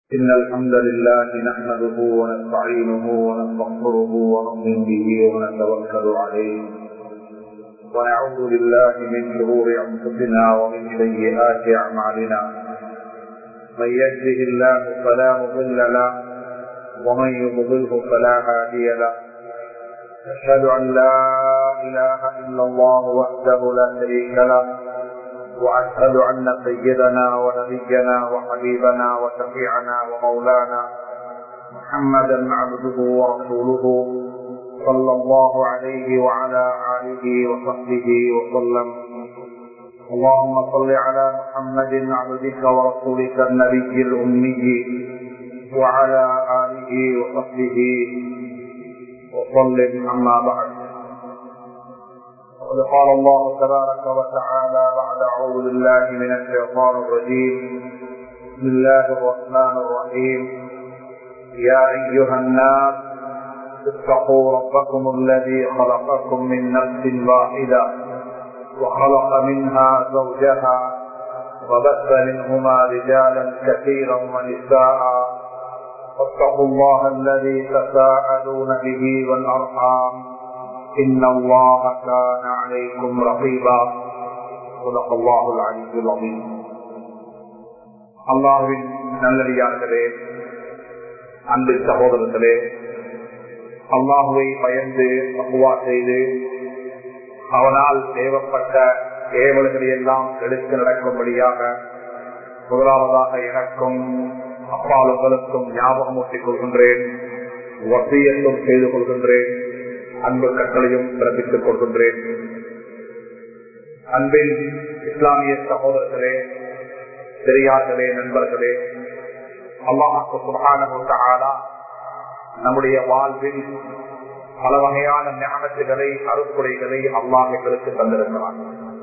إن الحمد لله نحمده ونستعينه ونستغفره ونؤمن به ونتوكل عليه ونعوذ بالله من شرور أنفسنا ومن سيئات أعمالنا من يهده الله فلا مضل له ومن يضلله فلا هادي له أشهد أن لا إله إلا الله وحده لا شريك له وأشهد أن سيدنا ونبينا وحبيبنا وشفيعنا ومولانا محمدا عبده ورسوله صلى الله عليه وعلى آله وصحبه وسلم اللهم صل على محمد عبدك ورسولك النبي الأمي وعلى آله وصحبه وسلم أما بعد وقد قال الله تبارك وتعالى بعد أعوذ بالله من الشيطان الرجيم بسم الله الرحمن الرحيم يا أيها الناس اتقوا ربكم الذي خلقكم من نفس واحدة وخلق منها زوجها وبث منهما رجالا كثيرا ونساء واتقوا الله الذي تساءلون به والأرحام إن الله كان عليكم رقيبا صدق الله العلي العظيم அல்லாஹுவின் நல்லடியார்களே அன்பு சகோதரர்களே அல்லாஹுவை பயந்து அப்புவா செய்து அவனால் தேவைப்பட்ட ஏவல்களை எல்லாம் எடுத்து நடக்கும்படியாக முதலாவதாக எனக்கும் அப்பால் உங்களுக்கும் ஞாபகமூட்டிக் கொள்கின்றேன் வசியத்தும் செய்து கொள்கின்றேன் அன்பு கட்டளையும் பிறப்பித்துக் கொள்கின்றேன் அன்பின் இஸ்லாமிய சகோதரர்களே பெரியார்களே நண்பர்களே அல்லாஹாக்கு சுகானா நம்முடைய வாழ்வில் பல வகையான ஞானத்துகளை அறுக்குடைகளை அல்லாஹ் எங்களுக்கு தந்திருக்கிறார்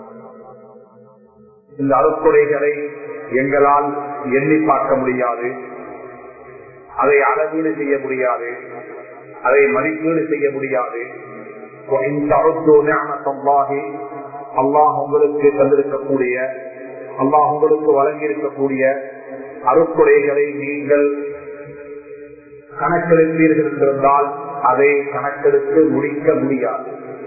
இந்த அறுக்குடைகளை எங்களால் எண்ணி பார்க்க முடியாது அதை அளவீடு செய்ய முடியாது அதை மதிப்பீடு செய்ய முடியாது அல்லாஹ் உங்களுக்கு தந்திருக்கக்கூடிய அல்லாஹ் உங்களுக்கு வழங்கி இருக்கக்கூடிய அருக்குறைகளை நீங்கள் கணக்கெடுப்பீர்கள் என்றிருந்தால் அதை கணக்கெடுத்து முடிக்க முடியாது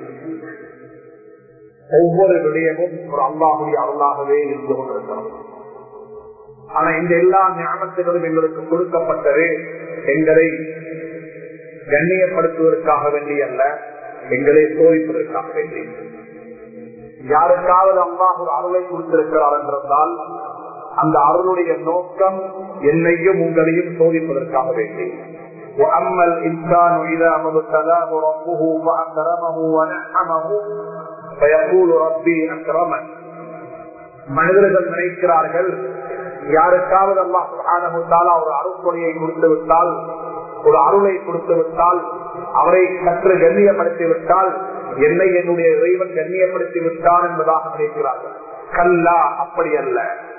ஒவ்வொரு விடயமும் ஒரு அல்லாஹுடைய அருளாகவே இருந்து கொண்டிருக்கிறது ஆனா இந்த எல்லா ஞானத்தினரும் எங்களுக்கு கொடுக்கப்பட்டது எங்களை கண்ணியப்படுத்துவதற்காக வேண்டி அல்ல எங்களை சோதிப்பதற்காக வேண்டி யாருக்காவது அல்லாஹ் ஒரு அருளை கொடுத்திருக்கிறார் என்றால் அந்த அருளுடைய நோக்கம் என்னையும் உங்களையும் சோதிப்பதற்காக வேண்டி وأما الإنسان إذا ما ابتلاه ربه فأكرمه ونعمه فيقول ربي أكرمن மனிதர்கள் நினைக்கிறார்கள் யாருக்காவது அல்லாஹ் சுகானமுத்தாலா ஒரு அருள்கொலையை கொடுத்து விட்டால் ஒரு அருளை கொடுத்து விட்டால் அவரை சற்று கண்ணியப்படுத்தி விட்டால் என்னை என்னுடைய இறைவன் கண்ணியப்படுத்தி விட்டான் என்பதாக நினைக்கிறார்கள் கல்லா அப்படி அல்ல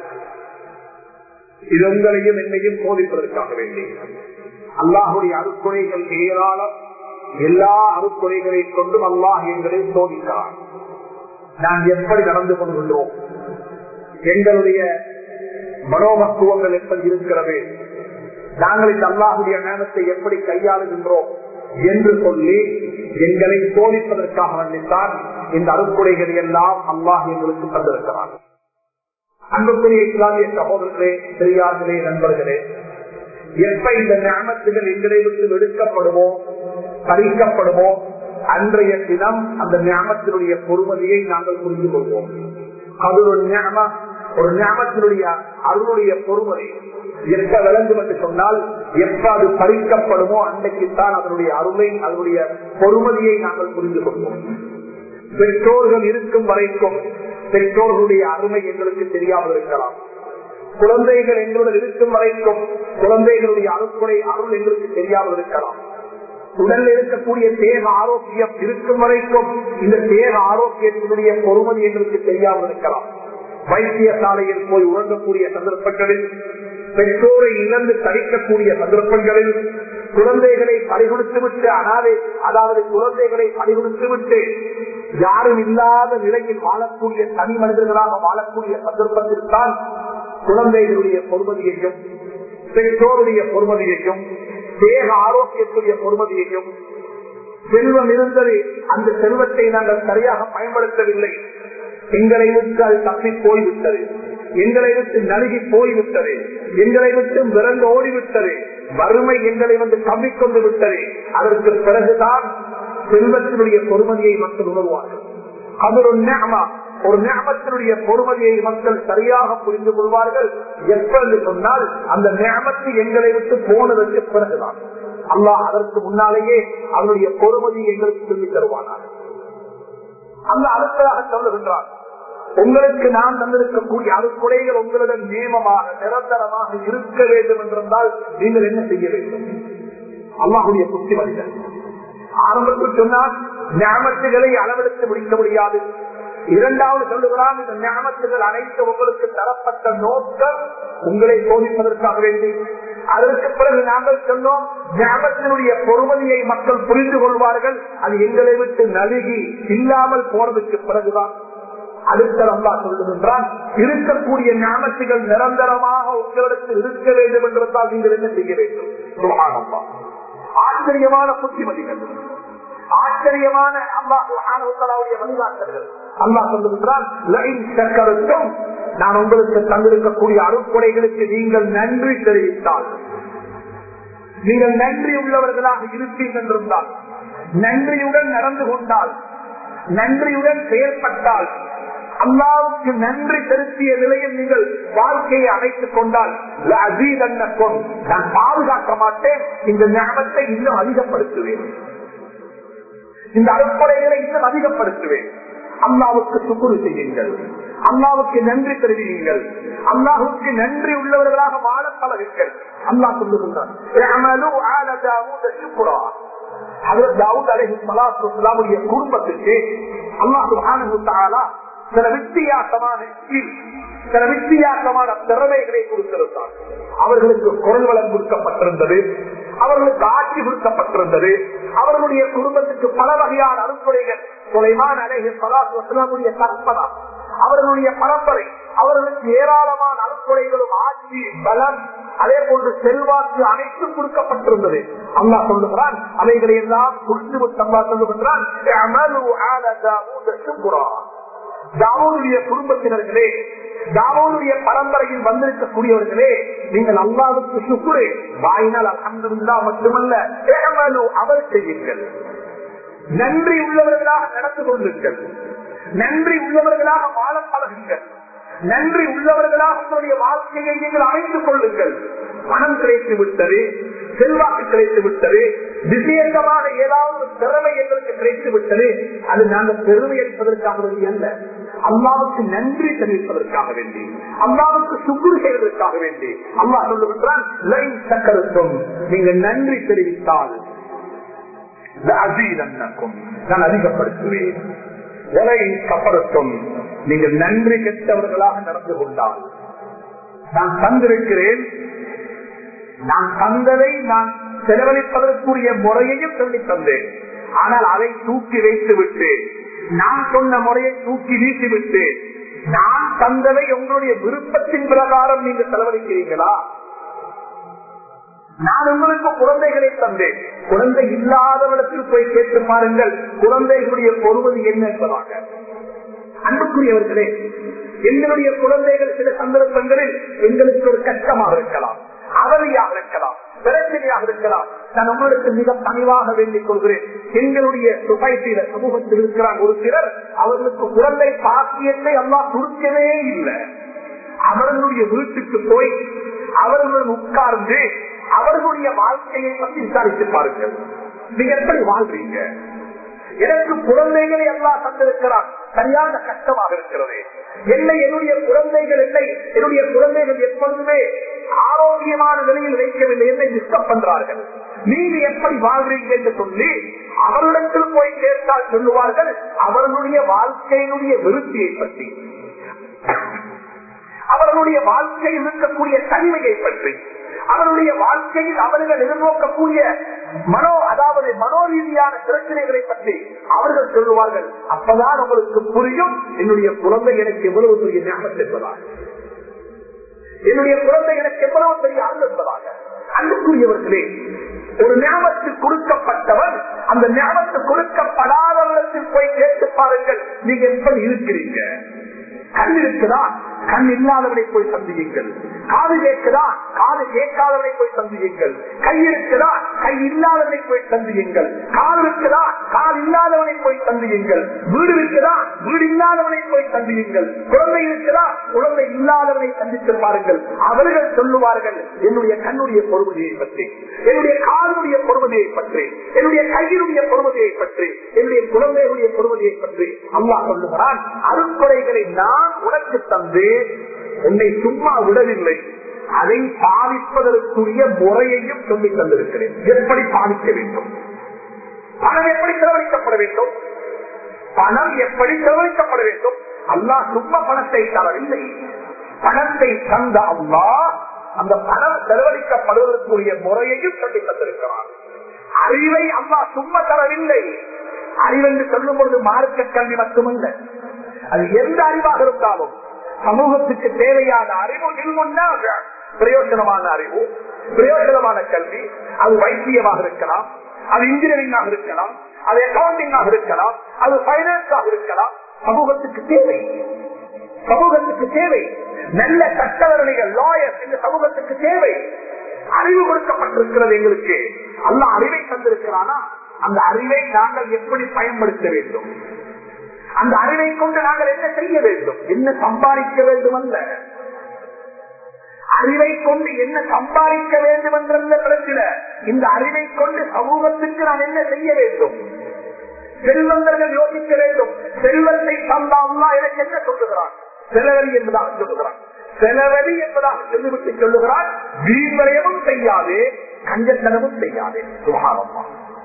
இது உங்களையும் என்னையும் சோதிப்பதற்காக வேண்டி அல்லாஹுடைய அருக்குறைகள் ஏராளம் எல்லா அருக்குறைகளை கொண்டும் அல்லாஹ் எங்களை சோதிக்கிறார் நாம் எப்படி நடந்து கொள்கின்றோம் எங்களுடைய மனோமத்துவங்கள் எப்படி இருக்கிறது நாங்கள் இந்த அல்லாஹுடைய நேரத்தை எப்படி கையாளுகின்றோம் என்று சொல்லி எங்களை சோதிப்பதற்காக வேண்டித்தான் இந்த அறுக்குறைகளை எல்லாம் அல்லாஹ் எங்களுக்கு தந்திருக்கிறார் அன்புக்குரிய இஸ்லாமிய சகோதரர்களே பெரியார்களே நண்பர்களே எப்ப இந்த ஞாபகத்துகள் எங்களை விட்டு வெடுக்கப்படுமோ பறிக்கப்படுமோ அன்றைய தினம் அந்த ஞாபகத்தினுடைய பொறுமதியை நாங்கள் புரிந்து கொள்வோம் அது ஒரு ஞாபகம் ஒரு ஞாபகத்தினுடைய அருளுடைய பொறுமதி எப்ப விளங்கும் என்று சொன்னால் எப்ப அது பறிக்கப்படுமோ அன்றைக்குத்தான் அதனுடைய அருளை அதனுடைய பொறுமதியை நாங்கள் புரிந்து கொள்வோம் பெற்றோர்கள் இருக்கும் வரைக்கும் பெற்றோர்களுடைய அருமை எங்களுக்கு தெரியாமல் இருக்கலாம் குழந்தைகள் எங்களுடன் இருக்கும் வரைக்கும் குழந்தைகளுடைய அருக்குறை அருள் எங்களுக்கு தெரியாமல் இருக்கலாம் உடல்ல இருக்கக்கூடிய தேக ஆரோக்கியம் இருக்கும் வரைக்கும் இந்த தேக ஆரோக்கியத்தினுடைய பொறுமதி எங்களுக்கு தெரியாமல் இருக்கலாம் வைத்தியசாலையில் போய் உறங்கக்கூடிய சந்தர்ப்பங்களில் பெற்றோரை இழந்து தரிக்கக்கூடிய சந்தர்ப்பங்களில் குழந்தைகளை பறிகொடுத்து விட்டு அனாதை அதாவது குழந்தைகளை பறிகொடுத்து விட்டு யாரும் இல்லாத நிலையில் வாழக்கூடிய தனி மனிதர்களாக வாழக்கூடிய சந்தர்ப்பத்தில் தான் குழந்தைகளுடைய பொறுமதியையும் பெற்றோருடைய பொறுமதியையும் தேக ஆரோக்கியத்துடைய பொறுமதியையும் செல்வம் இருந்தது அந்த செல்வத்தை நாங்கள் சரியாக பயன்படுத்தவில்லை எங்களை விட்டு அது தப்பி போய்விட்டது எங்களை விட்டு நழுகி போய்விட்டது எங்களை விட்டு விரண்டு ஓடிவிட்டது வறுமை எங்களை வந்து கம்மிக்கொண்டு விட்டது அதற்கு பிறகுதான் செல்வத்தினுடைய பொறுமதியை மக்கள் உணர்வார்கள் அது ஒரு நேமா ஒரு நேமத்தினுடைய பொறுமதியை மக்கள் சரியாக புரிந்து கொள்வார்கள் எப்பொழுது சொன்னால் அந்த நேமத்து எங்களை விட்டு போனதற்கு பிறகுதான் அல்லாஹ் அதற்கு முன்னாலேயே அவருடைய பொறுமதியை எங்களுக்கு சொல்லித் தருவானார் அந்த அடுத்ததாக சொல்லுகின்றார் உங்களுக்கு நான் தந்திருக்கக்கூடிய அறுக்குறைகள் உங்களிடம் நியமமாக நிரந்தரமாக இருக்க வேண்டும் என்றிருந்தால் நீங்கள் என்ன செய்ய வேண்டும் அல்லாஹுடைய புத்தி மனிதன் ஆரம்பத்தில் சொன்னால் ஞாபகத்துகளை அளவெடுத்து முடிக்க முடியாது இரண்டாவது சொல்லுகிறான் இந்த ஞாபகத்துகள் அனைத்து உங்களுக்கு தரப்பட்ட நோக்கம் உங்களை சோதிப்பதற்காக வேண்டி அதற்கு பிறகு நாங்கள் சொன்னோம் ஞாபகத்தினுடைய பொறுமதியை மக்கள் புரிந்து கொள்வார்கள் அது எங்களை விட்டு நழுகி இல்லாமல் போனதுக்கு பிறகுதான் அடுத்த அல்லா சொல்லுகின்றான் இருக்கக்கூடிய ஞாபகத்துகள் நிரந்தரமாக உங்களிடத்தில் இருக்க வேண்டும் என்றால் நீங்கள் என்ன செய்ய வேண்டும் சுகானம்மா ஆச்சரியமான புத்திமதிகள் ஆச்சரியமான அல்லாஹுடைய வழிகாட்டல்கள் அல்லாஹ் சொல்லுகின்றான் நான் உங்களுக்கு தந்திருக்கக்கூடிய அருட்கொடைகளுக்கு நீங்கள் நன்றி தெரிவித்தால் நீங்கள் நன்றி உள்ளவர்களாக இருப்பீர்கள் என்றிருந்தால் நன்றியுடன் நடந்து கொண்டால் நன்றியுடன் செயல்பட்டால் அல்லாவுக்கு நன்றி செலுத்திய நிலையில் நீங்கள் வாழ்க்கையை அமைத்துக் கொண்டால் நான் பாதுகாக்க மாட்டேன் இந்த ஞாபகத்தை இன்னும் அதிகப்படுத்துவேன் இந்த அறுப்படைகளை இன்னும் அதிகப்படுத்துவேன் அல்லாவுக்கு சுக்குரு செய்யுங்கள் அல்லாவுக்கு நன்றி தெரிவியுங்கள் அல்லாஹுக்கு நன்றி உள்ளவர்களாக வாழ பழகுங்கள் அல்லா சொல்லுகின்றார் குடும்பத்துக்கு அல்லாஹு சில வித்தியாசமான சில வித்தியாசமான திறமைகளை கொடுத்திருந்தார் அவர்களுக்கு குரல் வளம் கொடுக்கப்பட்டிருந்தது அவர்களுக்கு ஆட்சி கொடுக்கப்பட்டிருந்தது அவர்களுடைய குடும்பத்துக்கு பல வகையான அறுக்குறைகள் சுலைமான் அலேஹி சலாத்துடைய கற்பனா அவர்களுடைய பரம்பரை அவர்களுக்கு ஏராளமான அறுக்குறைகளும் ஆட்சி பலம் அதே போன்று செல்வாக்கு அனைத்தும் கொடுக்கப்பட்டிருந்தது அல்லா சொல்லுகிறான் அவைகளை எல்லாம் குறித்து விட்டு சொல்லுகின்றான் தாவோனுடைய குடும்பத்தினர்களே தாவோனுடைய பரம்பரையில் வந்திருக்கக்கூடியவர்களே நீங்கள் அல்லாவுக்கு சுக்குரே வாயினால் அலமதுல்லா மட்டுமல்ல அவர் செய்யுங்கள் நன்றி உள்ளவர்களாக நடந்து கொள்ளுங்கள் நன்றி உள்ளவர்களாக வாழ பழகுங்கள் நன்றி உள்ளவர்களாக உங்களுடைய வாழ்க்கையை நீங்கள் அமைத்துக் கொள்ளுங்கள் பணம் கிடைத்து விட்டது செல்வாக்கு கிடைத்து விட்டது விசேஷமான ஏதாவது ஒரு திறமை எங்களுக்கு கிடைத்து விட்டது அது நாங்கள் பெருமை அளிப்பதற்காக வேண்டி அல்ல அம்மாவுக்கு நன்றி தெரிவிப்பதற்காக வேண்டி அம்மாவுக்கு சுக்குறு செய்வதற்காக வேண்டி அம்மா சொல்லுகின்றான் சக்கரத்தும் நீங்கள் நன்றி தெரிவித்தால் நான் அதிகப்படுத்துவேன் கப்பரத்தும் நீங்கள் நன்றி கெட்டவர்களாக நடந்து கொண்டால் நான் தந்திருக்கிறேன் நான் தந்ததை நான் செலவழிப்பதற்குரிய முறையையும் சொல்லி தந்தேன் ஆனால் அதை தூக்கி வைத்து விட்டேன் நான் சொன்ன முறையை தூக்கி வீசி விட்டேன் நான் தந்ததை உங்களுடைய விருப்பத்தின் பிரகாரம் நீங்க செலவழிக்கிறீங்களா நான் உங்களுக்கு குழந்தைகளை தந்தேன் குழந்தை இல்லாதவரிடத்தில் போய் கேட்டு பாருங்கள் குழந்தைகளுடைய பொறுமதி என்ன என்பதாக அன்புக்குரியவர்களே எங்களுடைய குழந்தைகள் சில சந்தர்ப்பங்களில் எங்களுக்கு ஒரு கஷ்டமாக இருக்கலாம் அவதியாக இருக்கலாம் பிரச்சனையாக இருக்கலாம் நான் உங்களுக்கு மிக பணிவாக வேண்டிக் கொள்கிறேன் எங்களுடைய சொசைட்டியில சமூகத்தில் இருக்கிறார் ஒரு சிலர் அவர்களுக்கு குழந்தை பாக்கியத்தை எல்லாம் கொடுக்கவே இல்லை அவர்களுடைய வீட்டுக்கு போய் அவர்களுடன் உட்கார்ந்து அவர்களுடைய வாழ்க்கையை பற்றி விசாரித்து பாருங்கள் நீங்க எப்படி வாழ்றீங்க எனக்கு குழந்தைகளை எல்லாம் தந்திருக்கிறார் சரியான கஷ்டமாக இருக்கிறது என்னை என்னுடைய குழந்தைகள் என்னை என்னுடைய குழந்தைகள் எப்பொழுதுமே ஆரோக்கியமான நிலையில் வைக்கவில்லை என்னை டிஸ்டர்ப் பண்றார்கள் நீங்க எப்படி வாழ்றீங்க என்று சொல்லி அவரிடத்தில் போய் கேட்டால் சொல்லுவார்கள் அவர்களுடைய வாழ்க்கையினுடைய விருத்தியை பற்றி அவர்களுடைய வாழ்க்கையில் இருக்கக்கூடிய தன்மையை பற்றி அவருடைய வாழ்க்கையில் அவர்கள் எதிர்நோக்கக்கூடிய மனோ அதாவது மனோரீதியான பிரச்சனைகளை பற்றி அவர்கள் சொல்லுவார்கள் அப்பதான் உங்களுக்கு புரியும் என்னுடைய குழந்தை எனக்கு எவ்வளவு பெரிய ஞாபகம் என்பதாக என்னுடைய குழந்தை எனக்கு எவ்வளவு பெரிய அருள் என்பதாக அன்புக்குரியவர்களே ஒரு ஞாபகத்து கொடுக்கப்பட்டவன் அந்த ஞாபகத்து கொடுக்கப்படாதவரிடத்தில் போய் கேட்டு பாருங்கள் நீங்க எப்படி இருக்கிறீங்க கண் இருக்குதா கண் இல்லாதவனை போய் சந்தியுங்கள் காது கேட்குதா காது கேட்காதவனை போய் சந்தியுங்கள் கை இருக்குதா கை இல்லாதவனை போய் சந்தியுங்கள் கால் இருக்குதா கால் இல்லாதவனை போய் சந்தியுங்கள் வீடு இருக்குதா வீடு இல்லாதவனை போய் சந்தியுங்கள் குழந்தை இருக்குதா குழந்தை இல்லாதவனை சந்தித்து பாருங்கள் அவர்கள் சொல்லுவார்கள் என்னுடைய கண்ணுடைய பொறுமதியை பற்றி என்னுடைய காலுடைய பொறுமதியை பற்றி என்னுடைய கையினுடைய பொறுமதியை பற்றி என்னுடைய குழந்தைகளுடைய பொறுமதியை பற்றி அல்லாஹ் சொல்லுகிறான் அறுக்குறைகளை நான் உனக்கு தந்து உன்னை சும்மா விடவில்லை அதை பாதிப்பதற்குரிய முறையையும் சொல்லி தந்திருக்கிறேன் எப்படி பாதிக்க வேண்டும் பணம் எப்படி செலவழிக்கப்பட வேண்டும் பணம் எப்படி செலவழிக்கப்பட வேண்டும் அல்லாஹ் சும்மா பணத்தை தரவில்லை பணத்தை தந்த அல்லாஹ் அந்த பணம் செலவழிக்கப்படுவதற்குரிய முறையையும் சொல்லி தந்திருக்கிறார் அறிவை அல்லாஹ் சும்மா தரவில்லை அறிவென்று சொல்லும் பொழுது மார்க்க கல்வி மட்டுமல்ல அது எந்த அறிவாக இருந்தாலும் சமூகத்துக்கு தேவையான அறிவு இல்முன்னாக பிரயோஜனமான அறிவு பிரயோஜனமான கல்வி அது வைத்தியமாக இருக்கலாம் அது இன்ஜினியரிங்காக இருக்கலாம் அது அக்கௌண்டிங்காக இருக்கலாம் அது பைனான்ஸாக இருக்கலாம் சமூகத்துக்கு தேவை சமூகத்துக்கு தேவை நல்ல சட்டவரணிகள் லாயர்ஸ் இந்த சமூகத்துக்கு தேவை அறிவு கொடுக்கப்பட்டிருக்கிறது எங்களுக்கு அல்ல அறிவை தந்திருக்கிறானா அந்த அறிவை நாங்கள் எப்படி பயன்படுத்த வேண்டும் அந்த அறிவை கொண்டு நாங்கள் என்ன செய்ய வேண்டும் என்ன சம்பாதிக்க வேண்டும் அல்ல அறிவை கொண்டு என்ன சம்பாதிக்க வேண்டும் என்ற பிரச்சனை இந்த அறிவை கொண்டு சமூகத்துக்கு நான் என்ன செய்ய வேண்டும் செல்வந்தர்கள் யோசிக்க வேண்டும் செல்வத்தை தந்தாம்னா எனக்கு என்ன சொல்லுகிறான் செலவழி என்பதாக சொல்லுகிறான் செலவழி என்பதாக சொல்லிவிட்டு சொல்லுகிறான் வீண்வரையமும் செய்யாதே கஞ்சத்தனமும் செய்யாதே சுகாரமா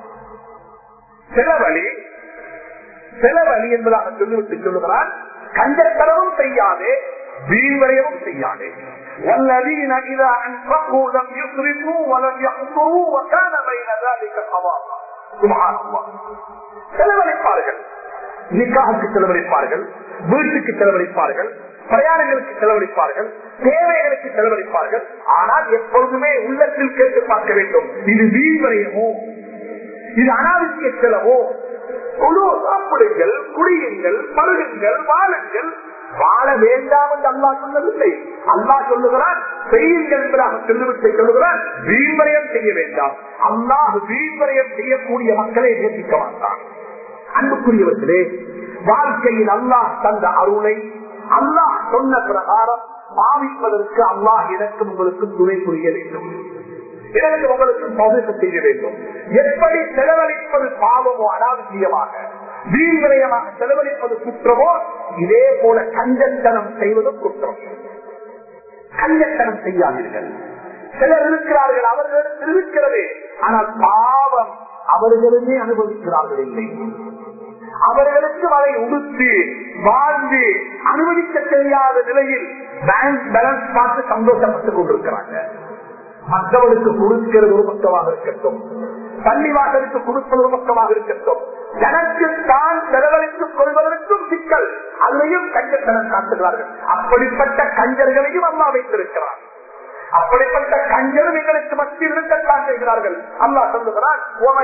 செலவழி செலவழி என்பதாக சொல்லிவிட்டு சொல்லுகிறான் கஞ்சத்தனமும் செய்யாதே வீண்வரையமும் செய்யாதே والذين إذا أنفقوا لم يسرفوا ولم يقتروا وكان بين ذلك قواما سبحان الله செலவழிப்பார்கள் நிக்காவுக்கு செலவழிப்பார்கள் வீட்டுக்கு செலவழிப்பார்கள் பிரயாணங்களுக்கு செலவழிப்பார்கள் தேவைகளுக்கு செலவழிப்பார்கள் ஆனால் எப்பொழுதுமே உள்ளத்தில் கேட்டு பார்க்க வேண்டும் இது வீண்வரையமோ இது அனாவசிய செலவோ குழு சாப்பிடுங்கள் குடியுங்கள் பருகுங்கள் வாழுங்கள் வாழ வேண்டாம் என்று அல்லா சொன்னதில்லை அல்லா சொல்லுகிறான் செய்யுங்கள் என்பதாக சொல்லிவிட்டு சொல்லுகிறான் வீண்வரையம் செய்ய வேண்டாம் அல்லாஹ் வீண்வரையம் செய்யக்கூடிய மக்களை நேசிக்க மாட்டான் அன்புக்குரியவர்களே வாழ்க்கையில் அல்லாஹ் தந்த அருளை அல்லாஹ் சொன்ன பிரகாரம் பாவிப்பதற்கு அல்லாஹ் எனக்கும் உங்களுக்கு துணை புரிய வேண்டும் எனக்கு உங்களுக்கு பகுதி செய்ய வேண்டும் எப்படி செலவழிப்பது பாவமோ அனாவசியமாக வீண்விரயமாக செலவழிப்பது குற்றமோ இதே போல கஞ்சத்தனம் செய்வதும் குற்றம் கஞ்சத்தனம் செய்யாதீர்கள் சிலர் இருக்கிறார்கள் அவர்களிடத்தில் இருக்கிறது ஆனால் பாவம் அவர்களுமே அனுபவிக்கிறார்கள் இல்லை அவர்களுக்கு அதை உடுத்து வாழ்ந்து அனுமதிக்க தெரியாத நிலையில் பேங்க் பேலன்ஸ் பார்த்து சந்தோஷப்பட்டுக் கொண்டிருக்கிறாங்க மற்றவர்களுக்கு கொடுக்கிறது ஒரு பக்கமாக இருக்கட்டும் பள்ளிவாசலுக்கு கொடுப்பது ஒரு பக்கமாக இருக்கட்டும் தனக்கு தான் செலவழித்துக் கொள்வதற்கும் சிக்கல் அதையும் கஞ்சத்தனம் காட்டுகிறார்கள் அப்படிப்பட்ட கஞ்சர்களையும் அம்மா வைத்திருக்கிறார் அப்படிப்பட்ட கஞ்சரும் எங்களுக்கு மத்தியில் இருக்கத்தான் செய்கிறார்கள் அல்லா சொல்லுகிறார்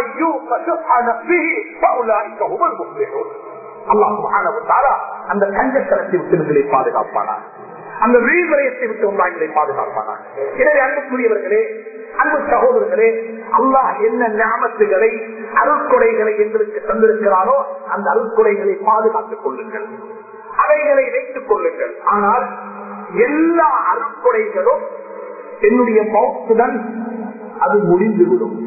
அந்த கஞ்சத்தனத்தை விட்டு பாதுகாப்பானார் அந்த வீழ்வரையத்தை விட்டு உண்டாங்களை பாதுகாப்பானார் எனவே அன்புக்குரியவர்களே அன்பு சகோதரர்களே அல்லாஹ் என்ன ஞாபகத்துகளை அருட்கொடைகளை எங்களுக்கு தந்திருக்கிறாரோ அந்த அருட்கொடைகளை பாதுகாத்துக் கொள்ளுங்கள் அவைகளை வைத்துக் கொள்ளுங்கள் ஆனால் எல்லா அருட்கொடைகளும் என்னுடைய மௌத்துடன் அது முடிந்துவிடும்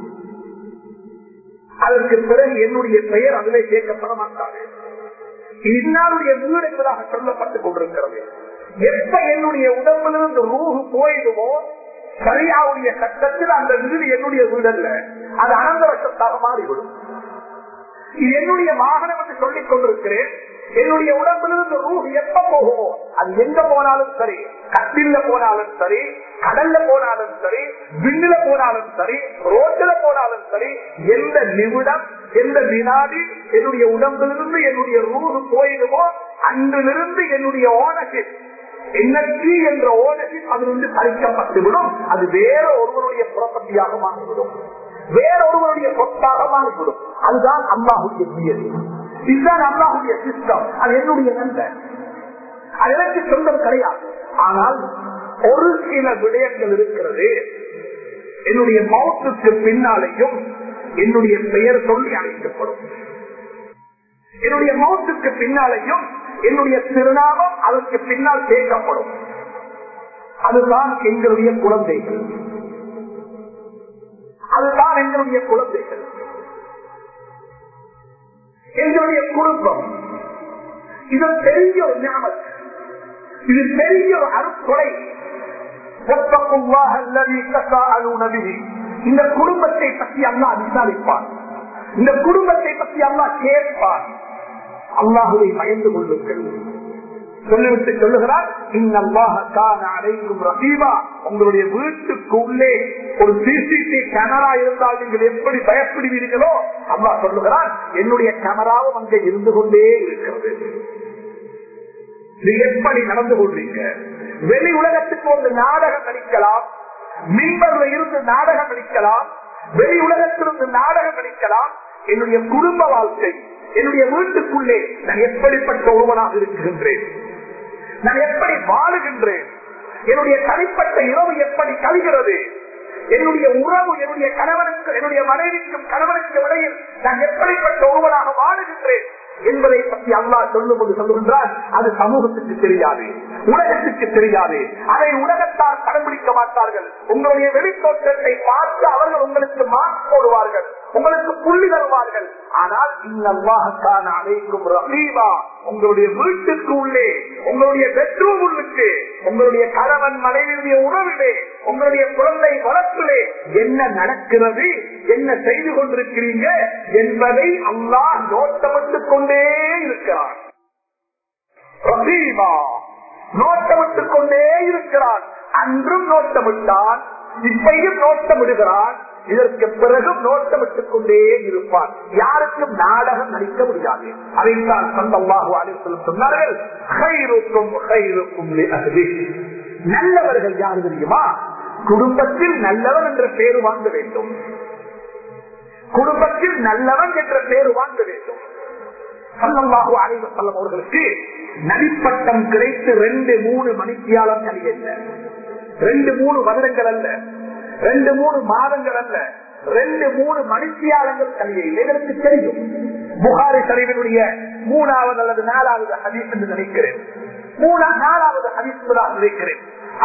அதற்கு பிறகு என்னுடைய பெயர் அதிலே சேர்க்கப்பட மாட்டாது இன்னாருடைய வீடு என்பதாக சொல்லப்பட்டுக் கொண்டிருக்கிறது எப்ப என்னுடைய உடம்பிலிருந்து ரூஹு போயிடுமோ சரியாவுடைய சட்டத்தில் அந்த வீடு என்னுடைய வீடு அல்ல அது அனந்த வருஷத்தாக மாறிவிடும் இது என்னுடைய வாகனம் என்று சொல்லிக் கொண்டிருக்கிறேன் என்னுடைய உடம்பிலிருந்து ரூஹ் எப்ப போகுமோ அது எங்க போனாலும் சரி கட்டில போனாலும் சரி கடல்ல போனாலும் சரி விண்ணில போனாலும் சரி ரோட்டில போனாலும் சரி எந்த நிமிடம் எந்த வினாடி என்னுடைய உடம்பிலிருந்து என்னுடைய ரூஹ் போயிடுமோ அன்றிலிருந்து என்னுடைய ஓனர்ஷிப் எண்ணற்றி என்ற ஓனர்ஷிப் அதிலிருந்து பறிக்கப்பட்டுவிடும் அது வேற ஒருவருடைய புறப்பட்டியாக மாறிவிடும் வேற ஒருவருடைய சொத்தாக மாறிவிடும் அதுதான் அல்லாஹுடைய நியதி இதுதான் அல்லாஹுடைய சிஸ்டம் அது என்னுடைய நன்மை அது எனக்கு சொந்தம் கிடையாது ஆனால் ஒரு சில விடயங்கள் இருக்கிறது என்னுடைய மௌத்துக்கு பின்னாலேயும் என்னுடைய பெயர் சொல்லி அழைக்கப்படும் என்னுடைய மௌத்துக்கு பின்னாலேயும் என்னுடைய திருநாமம் அதற்கு பின்னால் சேர்க்கப்படும் அதுதான் எங்களுடைய குழந்தைகள் அதுதான் எங்களுடைய குழந்தைகள் எங்களுடைய குடும்பம் இது பெரிய ஒரு ஞாபகம் இது பெரிய ஒரு அருட்கொலை இந்த குடும்பத்தை பற்றி அல்லா விசாரிப்பார் இந்த குடும்பத்தை பற்றி அல்லா கேட்பார் அல்லாஹுவை பயந்து கொள்ளுங்கள் சொல்லிவிட்டு சொல்லுகிறார் அடைக்கும் ரஹீமா உங்களுடைய வீட்டுக்கு உள்ளே ஒரு சிசிடிவி கேமரா இருந்தால் நீங்கள் எப்படி பயப்படுவீர்களோ அல்லா சொல்லுகிறார் என்னுடைய கேமராவும் அங்கே இருந்து கொண்டே இருக்கிறது நீங்க எப்படி நடந்து கொள்றீங்க வெளி உலகத்துக்கு ஒரு நாடகம் நடிக்கலாம் மின்பர்ல இருந்து நாடகம் நடிக்கலாம் வெளி உலகத்திலிருந்து நாடகம் நடிக்கலாம் என்னுடைய குடும்ப வாழ்க்கை என்னுடைய வீட்டுக்குள்ளே நான் எப்படிப்பட்ட ஒருவனாக இருக்கின்றேன் நான் எப்படி வாழுகின்றேன் என்னுடைய தனிப்பட்ட இரவு எப்படி கழிகிறது என்னுடைய உறவு என்னுடைய கணவனுக்கு என்னுடைய மனைவிக்கும் கணவனுக்கு இடையில் நான் எப்படிப்பட்ட ஒருவனாக வாழுகின்றேன் என்பதை பற்றி அல்லா சொல்லும் போது சொல்லுகின்றால் அது சமூகத்துக்கு தெரியாது உலகத்துக்கு தெரியாது அதை உலகத்தார் கடைபிடிக்க மாட்டார்கள் உங்களுடைய வெளித்தோற்றத்தை பார்த்து அவர்கள் உங்களுக்கு மார்க் போடுவார்கள் உங்களுக்கு புள்ளி தருவார்கள் ஆனால் இன்னல்லாஹான அழைக்கும் ரஹீமா உங்களுடைய வீட்டுக்கு உள்ளே உங்களுடைய பெட்ரூம் உள்ளுக்கு உங்களுடைய கணவன் மனைவியுடைய உறவிலே உங்களுடைய குழந்தை வளர்ப்பிலே என்ன நடக்கிறது என்ன செய்து கொண்டிருக்கிறீங்க என்பதை அல்லாஹ் நோட்டமிட்டுக் கொண்டே இருக்கிறான் ரஹீமா நோட்டமிட்டுக் கொண்டே இருக்கிறான் அன்றும் நோட்டமிட்டான் இப்பையும் நோட்டமிடுகிறான் இதற்கு பிறகும் நோட்டமிட்டுக் கொண்டே இருப்பான் யாருக்கும் நாடகம் நடிக்க முடியாது அதைத்தான் சந்தமாக சொன்னார்கள் நல்லவர்கள் யார் தெரியுமா குடும்பத்தில் நல்லவன் என்ற பேரு வாங்க வேண்டும் குடும்பத்தில் நல்லவன் என்ற பேரு வாங்க வேண்டும் சல்லல்லாஹு அலைவ செல்லம் அவர்களுக்கு நடிப்பட்டம் கிடைத்து ரெண்டு மூணு மணித்தியாலம் கழியல்ல ரெண்டு மூணு வருடங்கள் அல்ல ரெண்டு மூணு மாதங்கள் அல்ல ரெண்டு மூணு மணித்தியாலங்கள் கல்வியில் எங்களுக்கு தெரியும் புகாரி சரிவினுடைய மூணாவது அல்லது நாலாவது ஹதீஸ் என்று நினைக்கிறேன் மூணா நாலாவது ஹதீஸ் நினைக்கிறேன்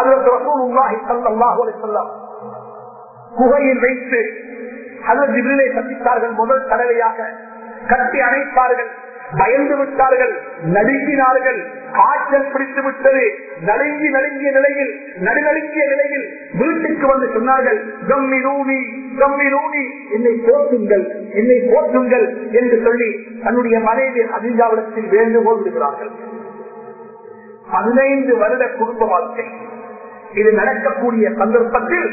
குகையில் வைத்து அல்லது ஜிபிலை சந்தித்தார்கள் முதல் தடவையாக கட்டி அணைப்பார்கள் பயந்து விட்டார்கள் நடுங்கினார்கள் காய்ச்சல் பிடித்து விட்டது நடுங்கி நடுங்கிய நிலையில் நடுநடுங்கிய நிலையில் வீட்டுக்கு வந்து சொன்னார்கள் கம்மி நூனி கம்மி நூனி என்னை போற்றுங்கள் என்னை போற்றுங்கள் என்று சொல்லி தன்னுடைய மனைவி அதிகாவலத்தில் வேண்டுகோள் விடுகிறார்கள் பதினைந்து வருட குடும்ப வாழ்க்கை இது நடக்கக்கூடிய சந்தர்ப்பத்தில்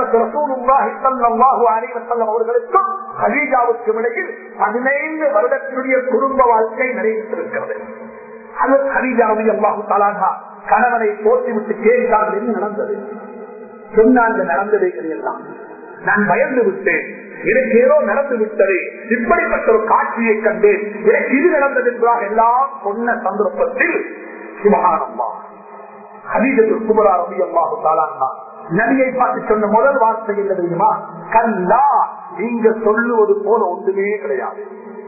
அவர்களுக்கும் ஹரீஜாவுக்கும் இடையில் பதினைந்து வருடத்தினுடைய குடும்ப வாழ்க்கை நடைபெற்றிருக்கிறது அது ஹரீஜாவை அல்லாஹு தாலாகா கணவனை போட்டிவிட்டு கேட்டார்கள் என்ன நடந்தது சொன்னாங்க நடந்தவைகள் எல்லாம் நான் பயந்து விட்டேன் எனக்கு ஏதோ நடந்து விட்டது இப்படிப்பட்ட ஒரு காட்சியை கண்டேன் எனக்கு இது நடந்தது என்பதாக எல்லாம் சொன்ன சந்தர்ப்பத்தில் சுபகானம்மா ஹதீஜத்தில் குமரா ரவி அல்லாஹு தாலான்னா நபியை பார்த்து சொன்ன முதல் வார்த்தை என்ன தெரியுமா கல்லா நீங்க சொல்லுவது போல ஒன்றுமே கிடையாது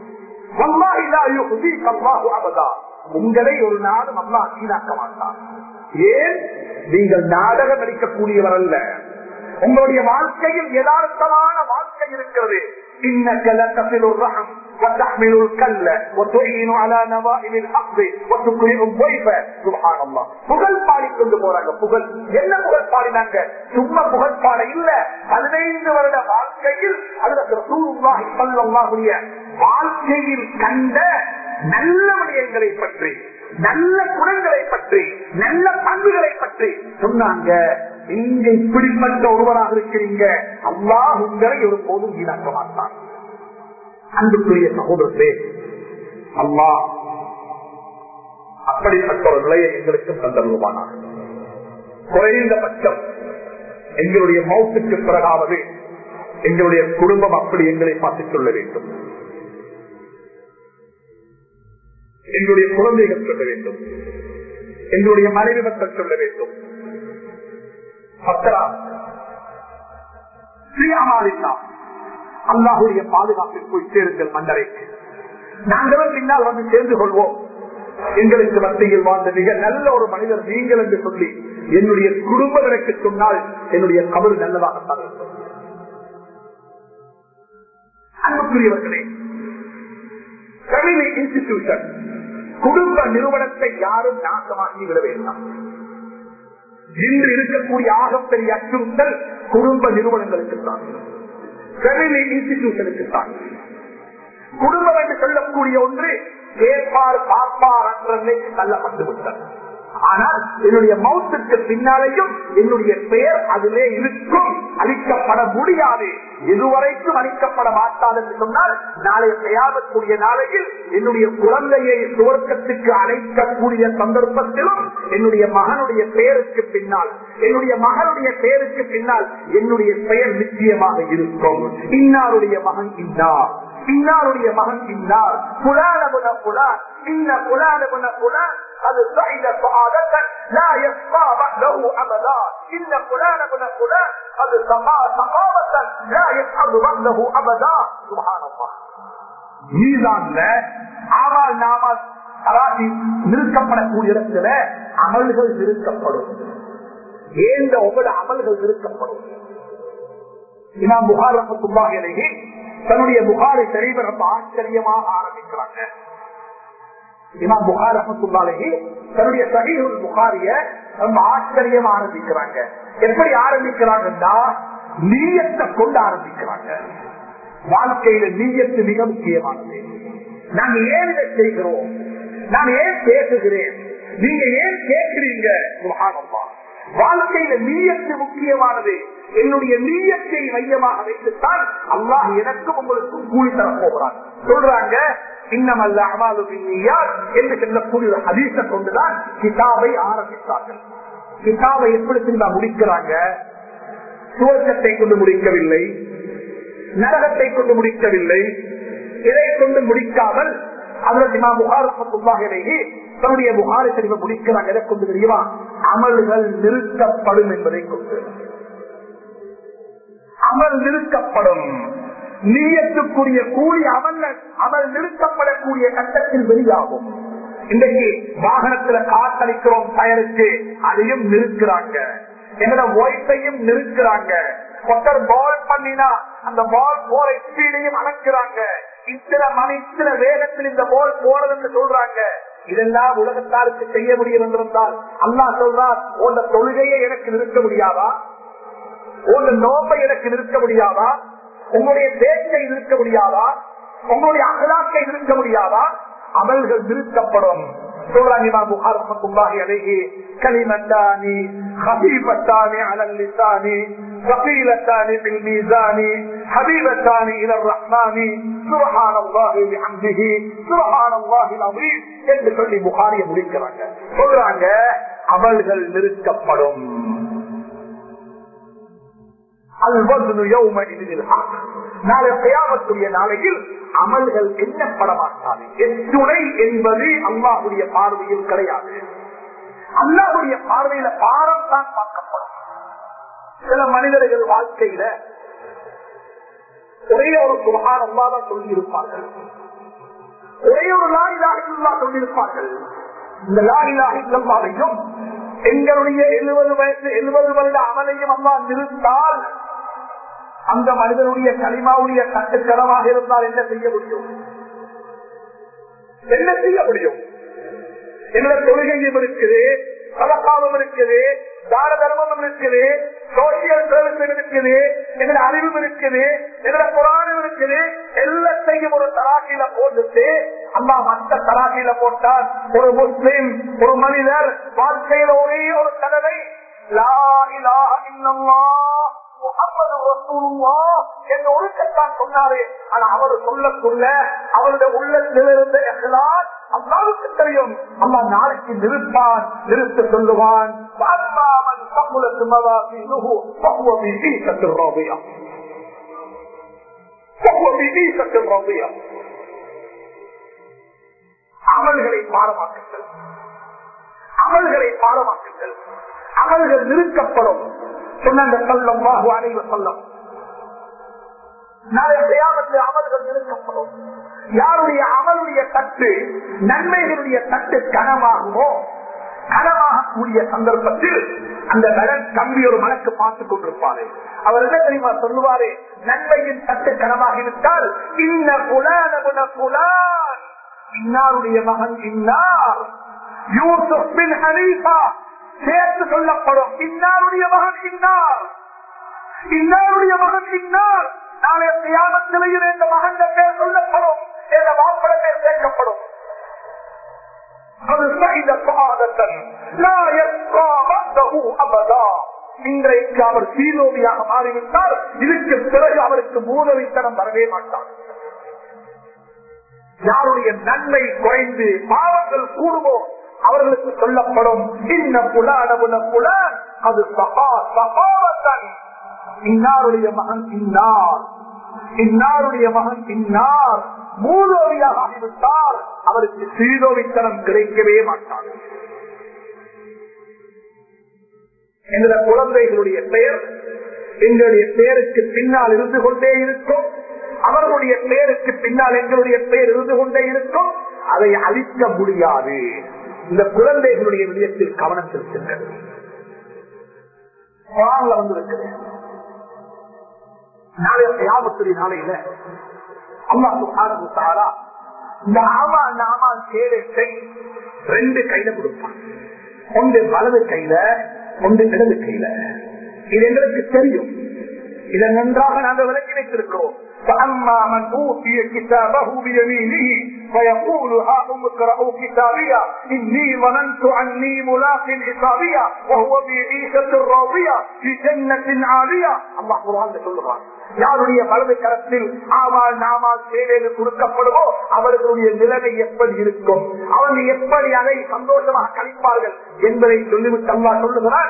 உங்களை ஒரு நாளும் அல்லா சீனாக்க மாட்டான் ஏன் நீங்கள் நாடகம் நடிக்கக்கூடியவர் அல்ல உங்களுடைய வாழ்க்கையில் யதார்த்தமான வாழ்க்கை இருக்கிறது إنك لتصل الرحم وتحمل الكل وتعين على نوائل الحق وتكرم الضيف سبحان الله புகழ் பாடிக்கொண்டு போறாங்க புகழ் என்ன புகழ் பாடினாங்க சும்மா புகழ் பாட இல்ல பதினைந்து வருட வாழ்க்கையில் அதுடைய வாழ்க்கையில் கண்ட நல்ல விடயங்களை பற்றி நல்ல குணங்களை பற்றி நல்ல பண்புகளை பற்றி சொன்னாங்க நீங்க இப்படிப்பட்ட ஒருவராக இருக்கிறீங்க அல்லாஹ் உங்களை ஒரு போதும் வீணாக்க மாட்டான் அன்புக்குரிய சகோதரர்களே அல்லாஹ் அப்படிப்பட்ட ஒரு நிலையை எங்களுக்கு தந்தருவானார் குறைந்தபட்சம் எங்களுடைய மௌத்துக்கு பிறகாவது எங்களுடைய குடும்பம் அப்படி எங்களை பார்த்து சொல்ல வேண்டும் எங்களுடைய குழந்தைகள் சொல்ல வேண்டும் எங்களுடைய மனைவி மக்கள் சொல்ல வேண்டும் பத்தரா ஸ்ரீஅமாலில்லாம் அல்லாஹுடைய பாதுகாப்பில் போய் சேருங்கள் மண்டலைக்கு நாங்களும் பின்னால் வந்து சேர்ந்து கொள்வோம் எங்களுக்கு மத்தியில் வாழ்ந்த மிக நல்ல ஒரு மனிதர் நீங்கள் என்று சொல்லி என்னுடைய குடும்பம் எனக்கு சொன்னால் என்னுடைய கபல் நல்லதாகத்தான் இருக்கும் அன்புக்குரியவர்களே ஃபேமிலி இன்ஸ்டிடியூஷன் குடும்ப நிறுவனத்தை யாரும் நாசமாக்கி விட வேண்டாம் இன்று இருக்கக்கூடிய ஆகப்பெரிய அச்சுறுத்தல் குடும்ப நிறுவனங்களுக்கு தான் ஃபேமிலி இன்ஸ்டிடியூஷனுக்கு தான் குடும்பம் என்று சொல்லக்கூடிய ஒன்று கேட்பார் பார்ப்பார் என்ற நிலைக்கு தள்ளப்பட்டு விட்டது ஆனால் என்னுடைய மௌத்துக்கு பின்னாலேயும் என்னுடைய பெயர் அதிலே இருக்கும் அளிக்கப்பட முடியாது இதுவரைக்கும் அளிக்கப்பட மாட்டாது என்று சொன்னால் நாளைய பெயர்க்கூடிய நாளையில் என்னுடைய குழந்தையை சுவர்க்கத்துக்கு அழைக்கக்கூடிய சந்தர்ப்பத்திலும் என்னுடைய மகனுடைய பெயருக்கு பின்னால் என்னுடைய மகனுடைய பெயருக்கு பின்னால் என்னுடைய பெயர் நிச்சயமாக இருக்கும் இன்னாருடைய மகன் இன்னார் இன்னாருடைய மகன் இன்னார் புலானகுண புலான் இன்ன புலானகுண புலான் அது சைத சாதத்தன் லா யஸ்பா பஹ்லஹு அபதா இன்ன புலானகுண புலான் அது சகா சகாவத்தன் லா யஸ்ஹது பஹ்லஹு அபதா சுப்ஹானல்லாஹ் மீதான்ல ஆமால் நாமல் தராசி நிறுத்தப்படக்கூடிய இடத்துல அமல்கள் நிறுத்தப்படும் ஏந்த ஒவ்வொரு அமல்கள் நிறுத்தப்படும் இமாம் புகார் ரஹத்துல்லாஹி தன்னுடைய புகாரை தெரிவ ரொம்ப ஆச்சரியமாக ஆரம்பிக்கிறாங்க இமாம் புகார் ரஹத்துல்லாஹி தன்னுடைய சகிஹுல் புகாரிய ரொம்ப ஆச்சரியமா ஆரம்பிக்கிறாங்க எப்படி ஆரம்பிக்கிறாங்கன்னா நீயத்தை கொண்டு ஆரம்பிக்கிறாங்க வாழ்க்கையில நீயத்து மிக முக்கியமானது நாங்க ஏன் இதை செய்கிறோம் நான் ஏன் பேசுகிறேன் நீங்க ஏன் கேட்கிறீங்க சுகானம்மா வாழ்க்கையில நீயத்து முக்கியமானது என்னுடைய நீயத்தை மையமாக வைத்துத்தான் அல்லாஹ் எனக்கும் உங்களுக்கும் கூலி தர போகிறான் சொல்றாங்க இன்னமல்ல அமாலு என்று சொல்லக்கூடிய ஒரு ஹதீச கொண்டுதான் கிதாபை ஆரம்பித்தார்கள் கிதாபை எப்படி திரும்ப முடிக்கிறாங்க சுவர்க்கத்தை கொண்டு முடிக்கவில்லை நரகத்தை கொண்டு முடிக்கவில்லை இதை கொண்டு முடிக்காமல் அதற்கு நான் புகாரப்பட்டுள்ளாகலேயே தன்னுடைய புகாரை தெரிவ முடிக்கிறாங்க எதை கொண்டு தெரியுமா அமல்கள் நிறுத்தப்படும் என்பதை கொண்டு அமல் நிறுத்தப்படும் நீயத்துக்குரிய கூலி அமல் அமல் நிறுத்தப்படக்கூடிய கட்டத்தில் வெளியாகும் இன்றைக்கு வாகனத்துல காத்தளிக்கிறோம் டயருக்கு அதையும் நிறுக்கிறாங்க எங்களோட ஒய்ஃபையும் நிறுக்கிறாங்க ஒருத்தர் பால் பண்ணினா அந்த பால் போற ஸ்பீடையும் அளக்கிறாங்க இத்தனை மணி இத்தனை வேகத்தில் இந்த பால் போறதுன்னு சொல்றாங்க இதெல்லாம் உலகத்தாருக்கு செய்ய முடியும் என்றிருந்தால் அல்லா சொல்றார் உங்க தொழுகையை எனக்கு நிறுத்த முடியாதா உங்க நோம்பை எனக்கு நிறுத்த முடியாதா உங்களுடைய பேச்சை நிறுத்த முடியாதா உங்களுடைய அகலாக்கை நிறுத்த முடியாதா அமல்கள் நிறுத்தப்படும் சொல்றாங்க இமாம் புகார் ரஹ்மத்துல்லாஹி அலைஹி கலிமத்தானி خفيفتان على اللسان ثقيلتان في الميزان حبيبتان الى الرحمن سبحان الله بحمده سبحان الله العظيم என்று சொல்லி புகாரியை முடிக்கிறாங்க சொல்றாங்க அமல்கள் நிறுத்தப்படும் நாளை பிரயாமத்துடைய நாளையில் அமல்கள் எண்ணப்பட மாட்டாது எத்துணை என்பது அல்லாஹுடைய பார்வையில் கிடையாது அல்லாஹுடைய பார்வையில பாரம் தான் பார்க்கப்படும் சில மனிதர்கள் வாழ்க்கையில ஒரே ஒரு சுகான் அல்லாதான் சொல்லியிருப்பார்கள் ஒரே ஒரு லாயிலாக சொல்லியிருப்பார்கள் இந்த லாயிலாக இல்லம்மாவையும் எங்களுடைய எழுபது வயசு எழுபது வருட அமலையும் அம்மா நிறுத்தால் அந்த மனிதனுடைய களிமாவுடைய கட்டுக்கடமாக இருந்தால் என்ன செய்ய முடியும் என்ன செய்ய முடியும் என்னோட தொழுகையும் இருக்குது பலக்காலம் இருக்குது தான தர்மமும் இருக்குது சோசியல் சர்வீஸ் இருக்குது எங்களோட அறிவும் இருக்குது எங்களோட புராணம் இருக்குது எல்லாத்தையும் ஒரு தராசியில போட்டுட்டு அம்மா மற்ற தராசியில போட்டால் ஒரு முஸ்லிம் ஒரு மனிதர் வாழ்க்கையில ஒரே ஒரு தடவை லா இலாஹ இல்லல்லாஹ் முகமது ரசூலுல்லா என்று ஒழுக்கத்தான் சொன்னாரு ஆனா அவர் சொல்லக்குள்ள அவருடைய உள்ளத்தில் இருந்த எஹ்லாஸ் அல்லாவுக்கு தெரியும் அல்லா நாளைக்கு நிறுப்பான் நிறுத்த சொல்லுவான் ثقلت موازينه فهو في عيشة راضية فهو في عيشة راضية அமல்களை பாடமாக்குங்கள் அமல்களை பாடமாக்குங்கள் அமல்கள் நிறுத்தப்படும் சொன்ன சொல்லம் வாகு அனைவர் சொல்லம் நாளை செய்யாமல் அமல்கள் நிறுத்தப்படும் யாருடைய அமலுடைய தட்டு நன்மைகளுடைய தட்டு கனமாகுமோ கனமாகக்கூடிய சந்தர்ப்பத்தில் அந்த மலன் கம்பி ஒரு மலக்கு பார்த்துக் கொண்டிருப்பாரு அவர் என்ன தெரியுமா சொல்லுவாரு நன்மையின் தட்டு கனமாகிவிட்டால் இன்ன புலான புலான் இன்னாருடைய மகன் இன்னார் யூசுப் பின் ஹனீஃபா சேர்த்து சொல்லப்படும் இன்னாருடைய மகன் இன்னார் இன்னாருடைய மகன் இன்னார் நாளைய தியாகத்திலையும் இந்த மகன் பேர் சொல்லப்படும் இந்த மாப்பிள பேர் சேர்க்கப்படும் அது செய்த சுகாதத்தன் இன்றைக்கு அவர் சீதோவியாக மாறிவிட்டால் இதுக்கு பிறகு அவருக்கு மூலவித்தனம் வரவே மாட்டார் யாருடைய நன்மை குறைந்து பாவங்கள் கூடுமோ அவர்களுக்கு சொல்லப்படும் இன்ன புலான புலான் அது சகா சகாவத்தன் இன்னாருடைய மகன் இன்னார் இன்னாருடைய மகன் இன்னார் மூலோவியாக ஆகிவிட்டால் அவருக்கு சீதோவித்தனம் கிடைக்கவே மாட்டார் என்ற குழந்தைகளுடைய பெயர் எங்களுடைய பெயருக்கு பின்னால் இருந்து கொண்டே இருக்கும் அவர்களுடைய பெயருக்கு பின்னால் எங்களுடைய பெயர் இருந்து கொண்டே இருக்கும் அதை அழிக்க முடியாது இந்த குழந்தைகளுடைய விடயத்தில் கவனம் செலுத்துங்கள் வந்திருக்கிறது நாளைய யாபத்துடைய நாளையில அம்மா சுகாரா இந்த ஆமா நாமா சேரத்தை ரெண்டு கையில கொடுப்பான் ஒன்று வலது கையில ஒன்று இடது கையில இது எங்களுக்கு தெரியும் இதை நன்றாக நாங்கள் விளக்கி வைத்திருக்கிறோம் فأما من أوتي كتابه بيمينه فيقول هاؤم اقرأوا كتابيا إني ظننت أني ملاق حسابيا وهو في عيشة راضية في جنة عالية الله قرآن சொல்லுவார் யாருடைய வலது கரத்தில் ஆவால் நாமால் சேவையில் கொடுக்கப்படுமோ அவர்களுடைய நிலைமை எப்படி இருக்கும் அவர்கள் எப்படி அதை சந்தோஷமாக கழிப்பார்கள் என்பதை சொல்லிவிட்டு அல்லா சொல்லுகிறார்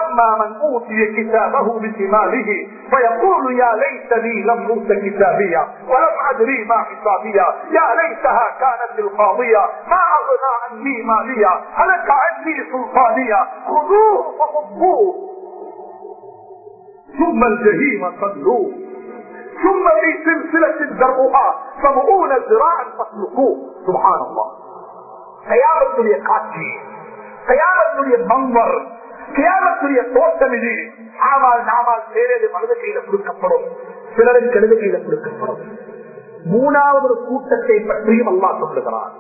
فيقول يا ليتني لم اوت كتابيا ولم ادري ما حسابيا يا ليتها كانت القاضية ما اغنى عني ماليا هلك عني سلطانيا خذوه فخذوه ثم الجحيم صلوه ثم في سلسلة ذرعها سبعون ذراعا فاسلكوه سبحان الله கயாமத்துடைய காட்சி கயாமத்துடைய மம்பர் கியாமத்துடைய தோட்டம் இது ஆனால் நாமால் சேரது வலது கையில கொடுக்கப்படும் சிலருக்கு இடது கையில கொடுக்கப்படும் மூணாவது ஒரு கூட்டத்தை பற்றியும் அல்லா சொல்லுகிறார்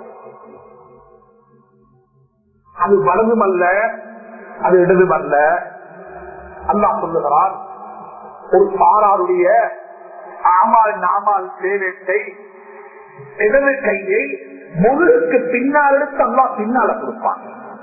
அது வலதும் அல்ல அது இடதும் அல்ல அல்லா சொல்லுகிறார் ஒரு சாராருடைய ஆமால் நாமால் சேவைத்தை இடது கையை முழுக்கு பின்னால் எடுத்து அல்லா பின்னால கொடுப்பான்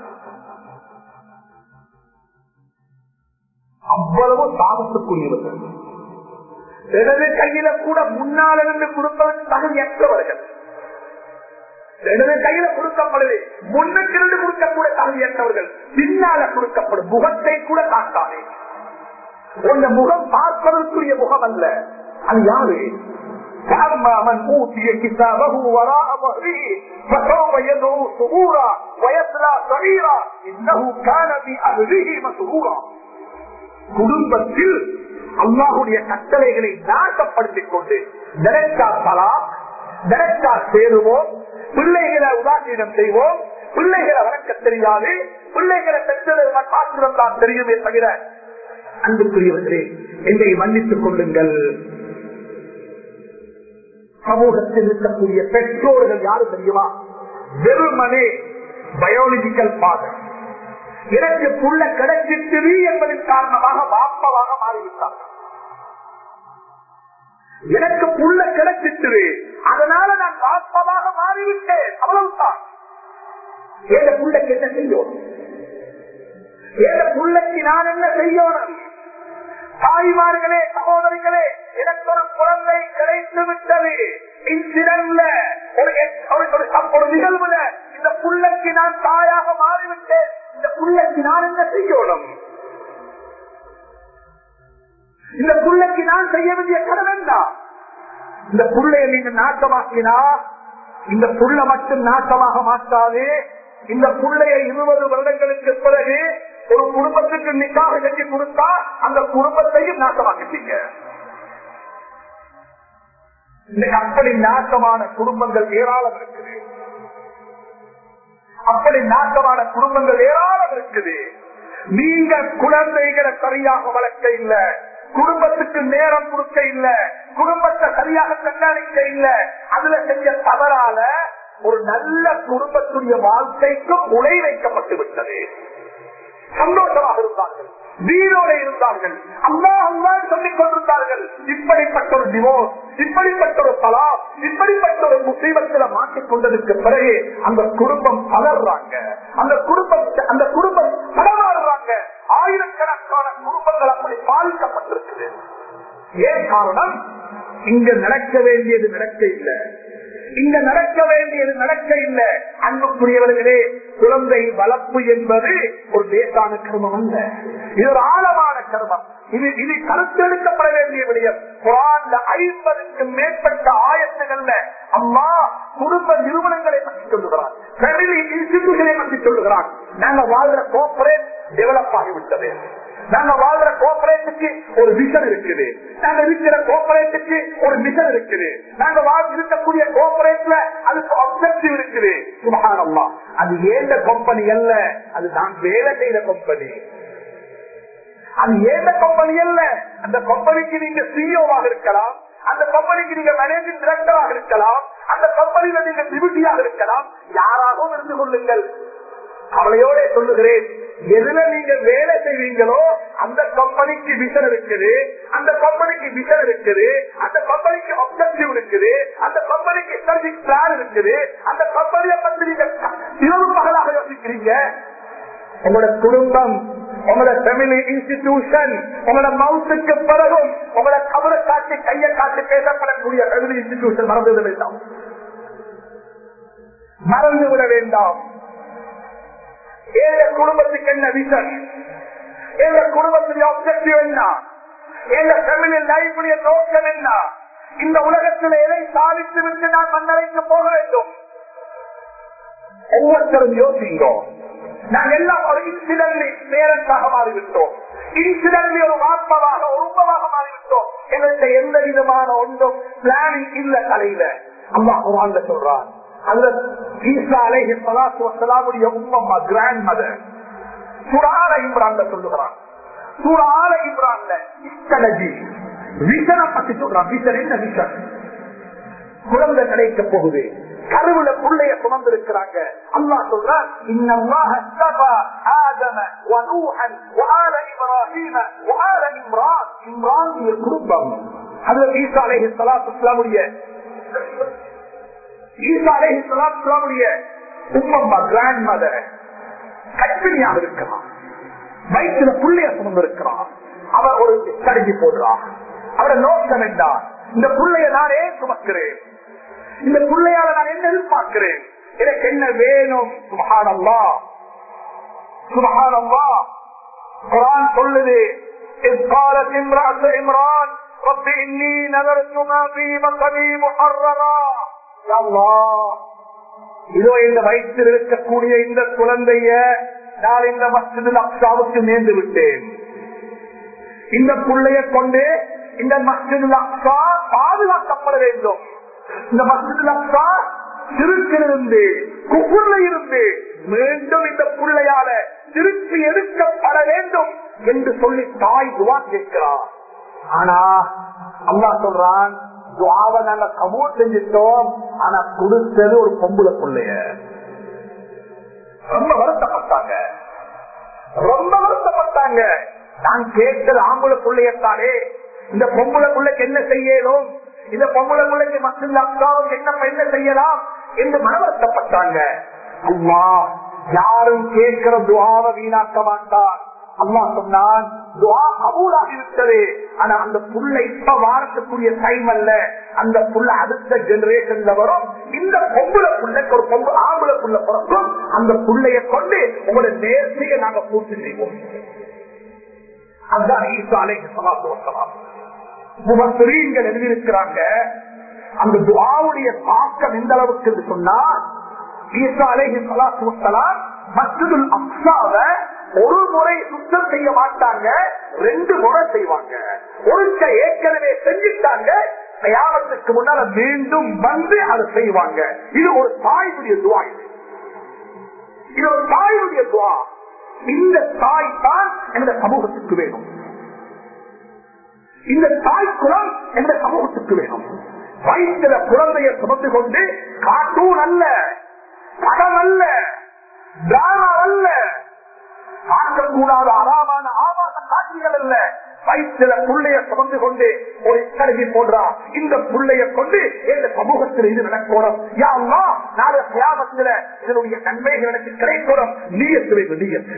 அவ்வளவு தாமத்துக்குரியவர்கள் இடது கையில கூட முன்னால் இருந்து கொடுப்பதற்கு தகுதியற்றவர்கள் இடது கையில கொடுக்கப்படுது முன்னுக்கு இருந்து கொடுக்கக்கூடிய தகுதியற்றவர்கள் பின்னால கொடுக்கப்படும் முகத்தை கூட காட்டாதே உங்க முகம் பார்ப்பதற்குரிய முகம் அல்ல அது யாரு فأما من أوتي كتابه وراء ظهره فسوف يدعو ثبورا ويصلى سعيرا إنه كان بأهله مسرورا குடும்பத்தில் அல்லாஹுடைய கட்டளைகளை நாட்டப்படுத்திக் கொண்டு நினைச்சா தலா நினைச்சா சேருவோம் பிள்ளைகளை உதாசீனம் செய்வோம் பிள்ளைகளை வளர்க்க தெரியாது பிள்ளைகளை பெற்றது மாற்றம் தான் தெரியுமே தவிர அன்புக்குரியவர்களே என்னை மன்னித்துக் கொள்ளுங்கள் சமூகத்தில் இருக்கக்கூடிய பெற்றோர்கள் யாரு தெரியுமா வெறுமனே பயாலஜிக்கல் ஃபாதர் எனக்கு புள்ள கிடைச்சிட்டு என்பதன் காரணமாக பாப்பவாக மாறிவிட்டார்கள் எனக்கு புள்ள கிடைச்சிட்டு அதனால நான் பாப்பமாக மாறிவிட்டேன் அவ்வளவுதான் எந்த புள்ளைக்கு என்ன செய்யணும் எந்த புள்ளைக்கு நான் என்ன செய்யணும் தாய்மார்களே சகோதரிகளே எனக்கு ஒரு குழந்தை கிடைத்து விட்டது இன்சிடன்ட்ல ஒரு ஒரு நிகழ்வுல இந்த புள்ளைக்கு நான் தாயாக மாறிவிட்டேன் இந்த புள்ளைக்கு நான் என்ன செய்யணும் இந்த புள்ளைக்கு நான் செய்ய வேண்டிய கடமை என்ன இந்த புள்ளைய நீங்க நாட்டமாக்கினா இந்த புள்ள மட்டும் நாட்டமாக மாட்டாது இந்த புள்ளைய இருபது வருடங்களுக்கு பிறகு ஒரு குடும்பத்துக்கு நிக்காக செஞ்சு கொடுத்தா அந்த குடும்பத்தையும் நாட்டமாக்கிட்டீங்க இன்னைக்கு அப்படி நாட்டமான குடும்பங்கள் ஏராளம் இருக்குது அப்படி நாட்டமான குடும்பங்கள் ஏராளம் இருக்குது நீங்க குழந்தைகளை சரியாக வளர்க்க இல்ல குடும்பத்துக்கு நேரம் கொடுக்க இல்ல குடும்பத்தை சரியாக கண்காணிக்க இல்ல அதுல செஞ்ச தவறால ஒரு நல்ல குடும்பத்துடைய வாழ்க்கைக்கும் உலை வைக்கப்பட்டு விட்டது சந்தோஷமாக இருந்தார்கள் வீரோடு இருந்தார்கள் அம்மா அம்மா சொல்லிக் கொண்டிருந்தார்கள் இப்படிப்பட்ட ஒரு டிவோர்ஸ் இப்படிப்பட்ட ஒரு தலா இப்படிப்பட்ட ஒரு முசீபத்தில் மாட்டிக் கொண்டதுக்கு பிறகு அந்த குடும்பம் பலர்றாங்க அந்த குடும்பம் அந்த குடும்பம் பலமாடுறாங்க ஆயிரக்கணக்கான குடும்பங்கள் அப்படி பாதிக்கப்பட்டிருக்குது ஏன் காரணம் இங்க நடக்க வேண்டியது நடக்க இல்லை இங்க நடக்க வேண்டியது நடக்க இல்லை அன்புக்குரியவர்களே குழந்தை வளர்ப்பு என்பது ஒரு லேசான கர்மம் அல்ல இது ஒரு ஆழமான கர்மம் இது இது கருத்தெடுக்கப்பட வேண்டிய விடயம் குரான்ல ஐம்பதுக்கு மேற்பட்ட ஆயத்துகள்ல அம்மா குடும்ப நிறுவனங்களை பற்றி சொல்லுகிறான் ஃபேமிலி இன்ஸ்டிடியூஷனை பற்றி சொல்லுகிறான் நாங்க வாழ்ற கோஆபரேட் டெவலப் ஆகிவிட்டது நாங்க வாழ்ற கோஆபரேட்டுக்கு ஒரு விஷன் இருக்குது நாங்க இருக்கிற கோஆபரேட்டுக்கு ஒரு மிஷன் இருக்குது நாங்க வாழ் இருக்கக்கூடிய கோஆபரேட்ல அதுக்கு அப்செக்டிவ் இருக்குது சுபகானம்மா அது ஏந்த கம்பெனி அல்ல அது நான் வேலை செய்த கம்பெனி அது ஏந்த கம்பெனி அல்ல அந்த கம்பெனிக்கு நீங்க சிஇஓவாக இருக்கலாம் அந்த கம்பெனிக்கு நீங்க மேனேஜிங் டிரெக்டராக இருக்கலாம் அந்த கம்பெனியில நீங்க டிபியூட்டியாக இருக்கலாம் யாராகவும் இருந்து கொள்ளுங்கள் அவளையோட சொல்லுகிறேன் எதுல நீங்க வேலை செய்வீங்களோ அந்த கம்பெனிக்கு விஷன் இருக்குது அந்த கம்பெனிக்கு விஷன் இருக்குது அந்த கம்பெனிக்கு அப்செக்டிவ் இருக்குது அந்த கம்பெனிக்கு ஸ்ட்ராட்டஜிக் பிளான் இருக்குது அந்த கம்பெனியை பத்தி நீங்க இரவு பகலாக யோசிக்கிறீங்க உங்களோட குடும்பம் உங்களோட ஃபேமிலி இன்ஸ்டிடியூஷன் உங்களோட மவுத்துக்கு பிறகும் உங்களோட கவலை காட்டி கையை காட்டி பேசப்படக்கூடிய ஃபேமிலி இன்ஸ்டிடியூஷன் மறந்து விட வேண்டாம் மறந்து விட வேண்டாம் எங்க குடும்பத்துக்கு என்ன விஷன் எங்க குடும்பத்துடைய ஆப்ஜெக்டிவ் என்ன எங்க ஃபேமிலி லைஃபுடைய நோக்கம் என்ன இந்த உலகத்தில் எதை சாதித்து விட்டு நான் மன்னரைக்கு போக வேண்டும் ஒவ்வொருத்தரும் யோசிங்கோ நாங்கள் எல்லாம் ஒரு இன்சிடென்ட்லி பேரண்டாக மாறிவிட்டோம் இன்சிடென்ட்லி ஒரு வாப்பமாக ஒரு உப்பமாக மாறிவிட்டோம் எங்கள்கிட்ட எந்த விதமான ஒன்றும் பிளானிங் இல்ல தலையில அம்மா குரான்ல சொல்றான் அதுல ஈசா அலைஹி ஸலாத்து வஸலாமுடைய உம்மம்மா கிராண்ட் மதர் சுரால இம்ரான்ல சொல்லுகிறான் சுரால இம்ரான்ல இஸ்தலஜி விஷனை பத்தி சொல்றான் விஷன் என்ன விஷன் குழந்தை கிடைக்க போகுது கருவுல புள்ளைய சுமந்திருக்கிறாங்க அல்லா சொல்றான் இன்னல்லாஹ அஸ்தபா ஆதம வநூஹன் வஆல இப்ராஹீம வஆல இம்ரான் இம்ரானுடைய குடும்பம் ஹஜ்ரத் ஈசா அலைஹி ஸலாத்து வஸலாமுடைய ஈசா அலைஹி ஸலாத்து வஸலாமுடைய உம்மம்மா கிராண்ட் மதர் கற்பிணியாக இருக்கிறான் வயிற்றுல புள்ளைய சுமந்திருக்கிறான் அவர் ஒரு கருகி போடுறான் அவரை நோக்கம் என்ன இந்த புள்ளைய நானே சுமக்கிறேன் இந்த பிள்ளையால நான் என்ன எதிர்பார்க்கிறேன் எனக்கு என்ன வேணும் சுபகானம்மா சுபகானம்மா குரான் சொல்லுது إذ قالت امرأة عمران رب إني نذرت ما في بطني محررا يا الله இதோ இந்த வயிற்றில் இருக்கக்கூடிய இந்த குழந்தைய நான் இந்த மஸ்ஜிதில் அக்ஷாவுக்கு நேர்ந்து விட்டேன் இந்த பிள்ளைய கொண்டு இந்த மஸ்ஜிதில் அக்ஷா பாதுகாக்கப்பட வேண்டும் இந்த மஸ்ஜிதில் அக்ஷா திருச்சிலிருந்து குப்புள்ள இருந்து மீண்டும் இந்த பிள்ளையால திருப்பி எடுக்கப்பட வேண்டும் என்று சொல்லி தாய் துவா கேட்கிறார் ஆனா அம்மா சொல்றான் துவாவை நாங்க கபூல் செஞ்சிட்டோம் ஆனா கொடுத்தது ஒரு பொம்புல பிள்ளைய ரொம்ப வருத்தப்பட்டாங்க ரொம்ப வருத்தப்பட்டாங்க நான் கேட்டது ஆம்புல பிள்ளையத்தானே இந்த பொம்புல பிள்ளைக்கு என்ன செய்யணும் இந்த பொம்பளை பிள்ளைக்கு மக்கள் அக்காவும் என்ன என்ன செய்யலாம் என்று மனவருத்தப்பட்டாங்க அம்மா யாரும் கேட்கிற துவாவை வீணாக்க மாட்டார் அம்மா சொன்னான் துவா கபூலாகி விட்டது ஆனா அந்த புள்ள இப்ப வாரத்துக்குரிய டைம் அல்ல அந்த புள்ள அடுத்த ஜெனரேஷன்ல வரும் இந்த பொம்புல புள்ளைக்கு ஒரு பொம்பு ஆம்புல புள்ள பிறக்கும் அந்த புள்ளைய கொண்டு உங்களோட நேர்த்தியை நாங்க பூர்த்தி செய்வோம் அதுதான் ஈசா அலைஹி ஸலாத்து வஸலாம் முபஸ்ஸரீன்கள் எழுதியிருக்கிறாங்க அந்த துஆவுடைய தாக்கம் எந்த அளவுக்கு என்று சொன்னா ஈசா அலைஹி ஸலாத்து வஸலாம் மஸ்ஜிதுல் அக்ஸாவை ஒரு முறை சுத்தம் செய்ய மாட்டாங்க ரெண்டு முறை செய்வாங்க ஒருக்க ஏற்கனவே செஞ்சுட்டாங்க தயாரத்துக்கு முன்னால மீண்டும் வந்து அதை செய்வாங்க இது ஒரு தாயுடைய துவா இது இது ஒரு தாயுடைய துவா இந்த தாய் தான் எந்த சமூகத்துக்கு வேணும் இந்த தாய் குலம் எந்த சமூகத்துக்கு வேணும் வயிற்றுல குழந்தைய சுமந்து கொண்டு காட்டூன் அல்ல படம் அல்ல டிராமா அல்ல பார்க்கக்கூடாத அறாமான ஆபாச காட்சிகள் அல்ல வயிற்றுல புள்ளைய சுமந்து கொண்டு ஒரு கருகி போன்றா இந்த புள்ளைய கொண்டு எந்த சமூகத்தில் இது நடக்கணும் யாருமா நாளை கிராமத்துல இதனுடைய நன்மைகள் எனக்கு கிடைக்கணும் நீயத்துவை நீயத்து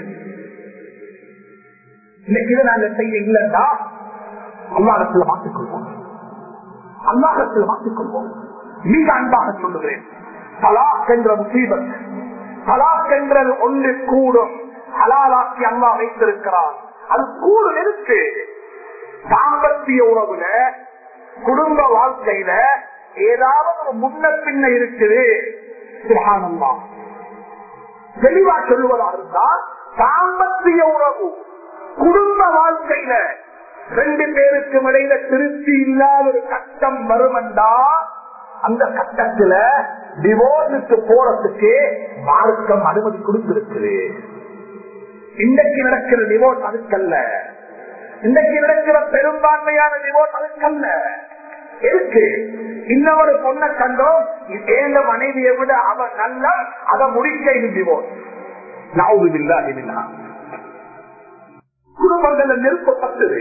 இன்னைக்கு இதை நாங்க செய்ய இல்லைன்னா அல்லாடத்துல மாற்றிக்கொள்வோம் அல்லாஹத்தில் மாற்றிக்கொள்வோம் மிக அன்பாக சொல்லுகிறேன் தலாக் என்ற முசீபத் தலாக் என்றது ஒன்று கூடும் ஹலாலாக்கி அல்லா வைத்திருக்கிறான் அது கூடும் இருக்கு தாம்பத்திய உறவுல குடும்ப வாழ்க்கையில ஏதாவது ஒரு முன்ன பின்ன இருக்குது சுகானம்மா தெளிவா சொல்லுவதா இருந்தால் தாம்பத்திய உறவு குடும்ப வாழ்க்கையில ரெண்டு பேருக்கும் இடையில திருப்தி இல்லாத ஒரு கட்டம் வருமெண்டா அந்த கட்டத்துல டிவோர்ஸுக்கு போறதுக்கு மார்க்கம் அனுமதி கொடுத்திருக்குது இன்றைக்கு நடக்கிற டிவோர்ஸ் அதுக்கல்ல இன்றைக்கு நடக்கிற பெரும்பான்மையான டிவோர்ஸ் அதுக்கல்ல இருக்கு இன்னொரு பொண்ணை கண்டோம் ஏந்த மனைவியை விட அவன் நல்ல அதை முடிக்க இது டிவோர்ஸ் நாவுதில்லா இல்லா குடும்பங்கள் நெருப்பப்பட்டது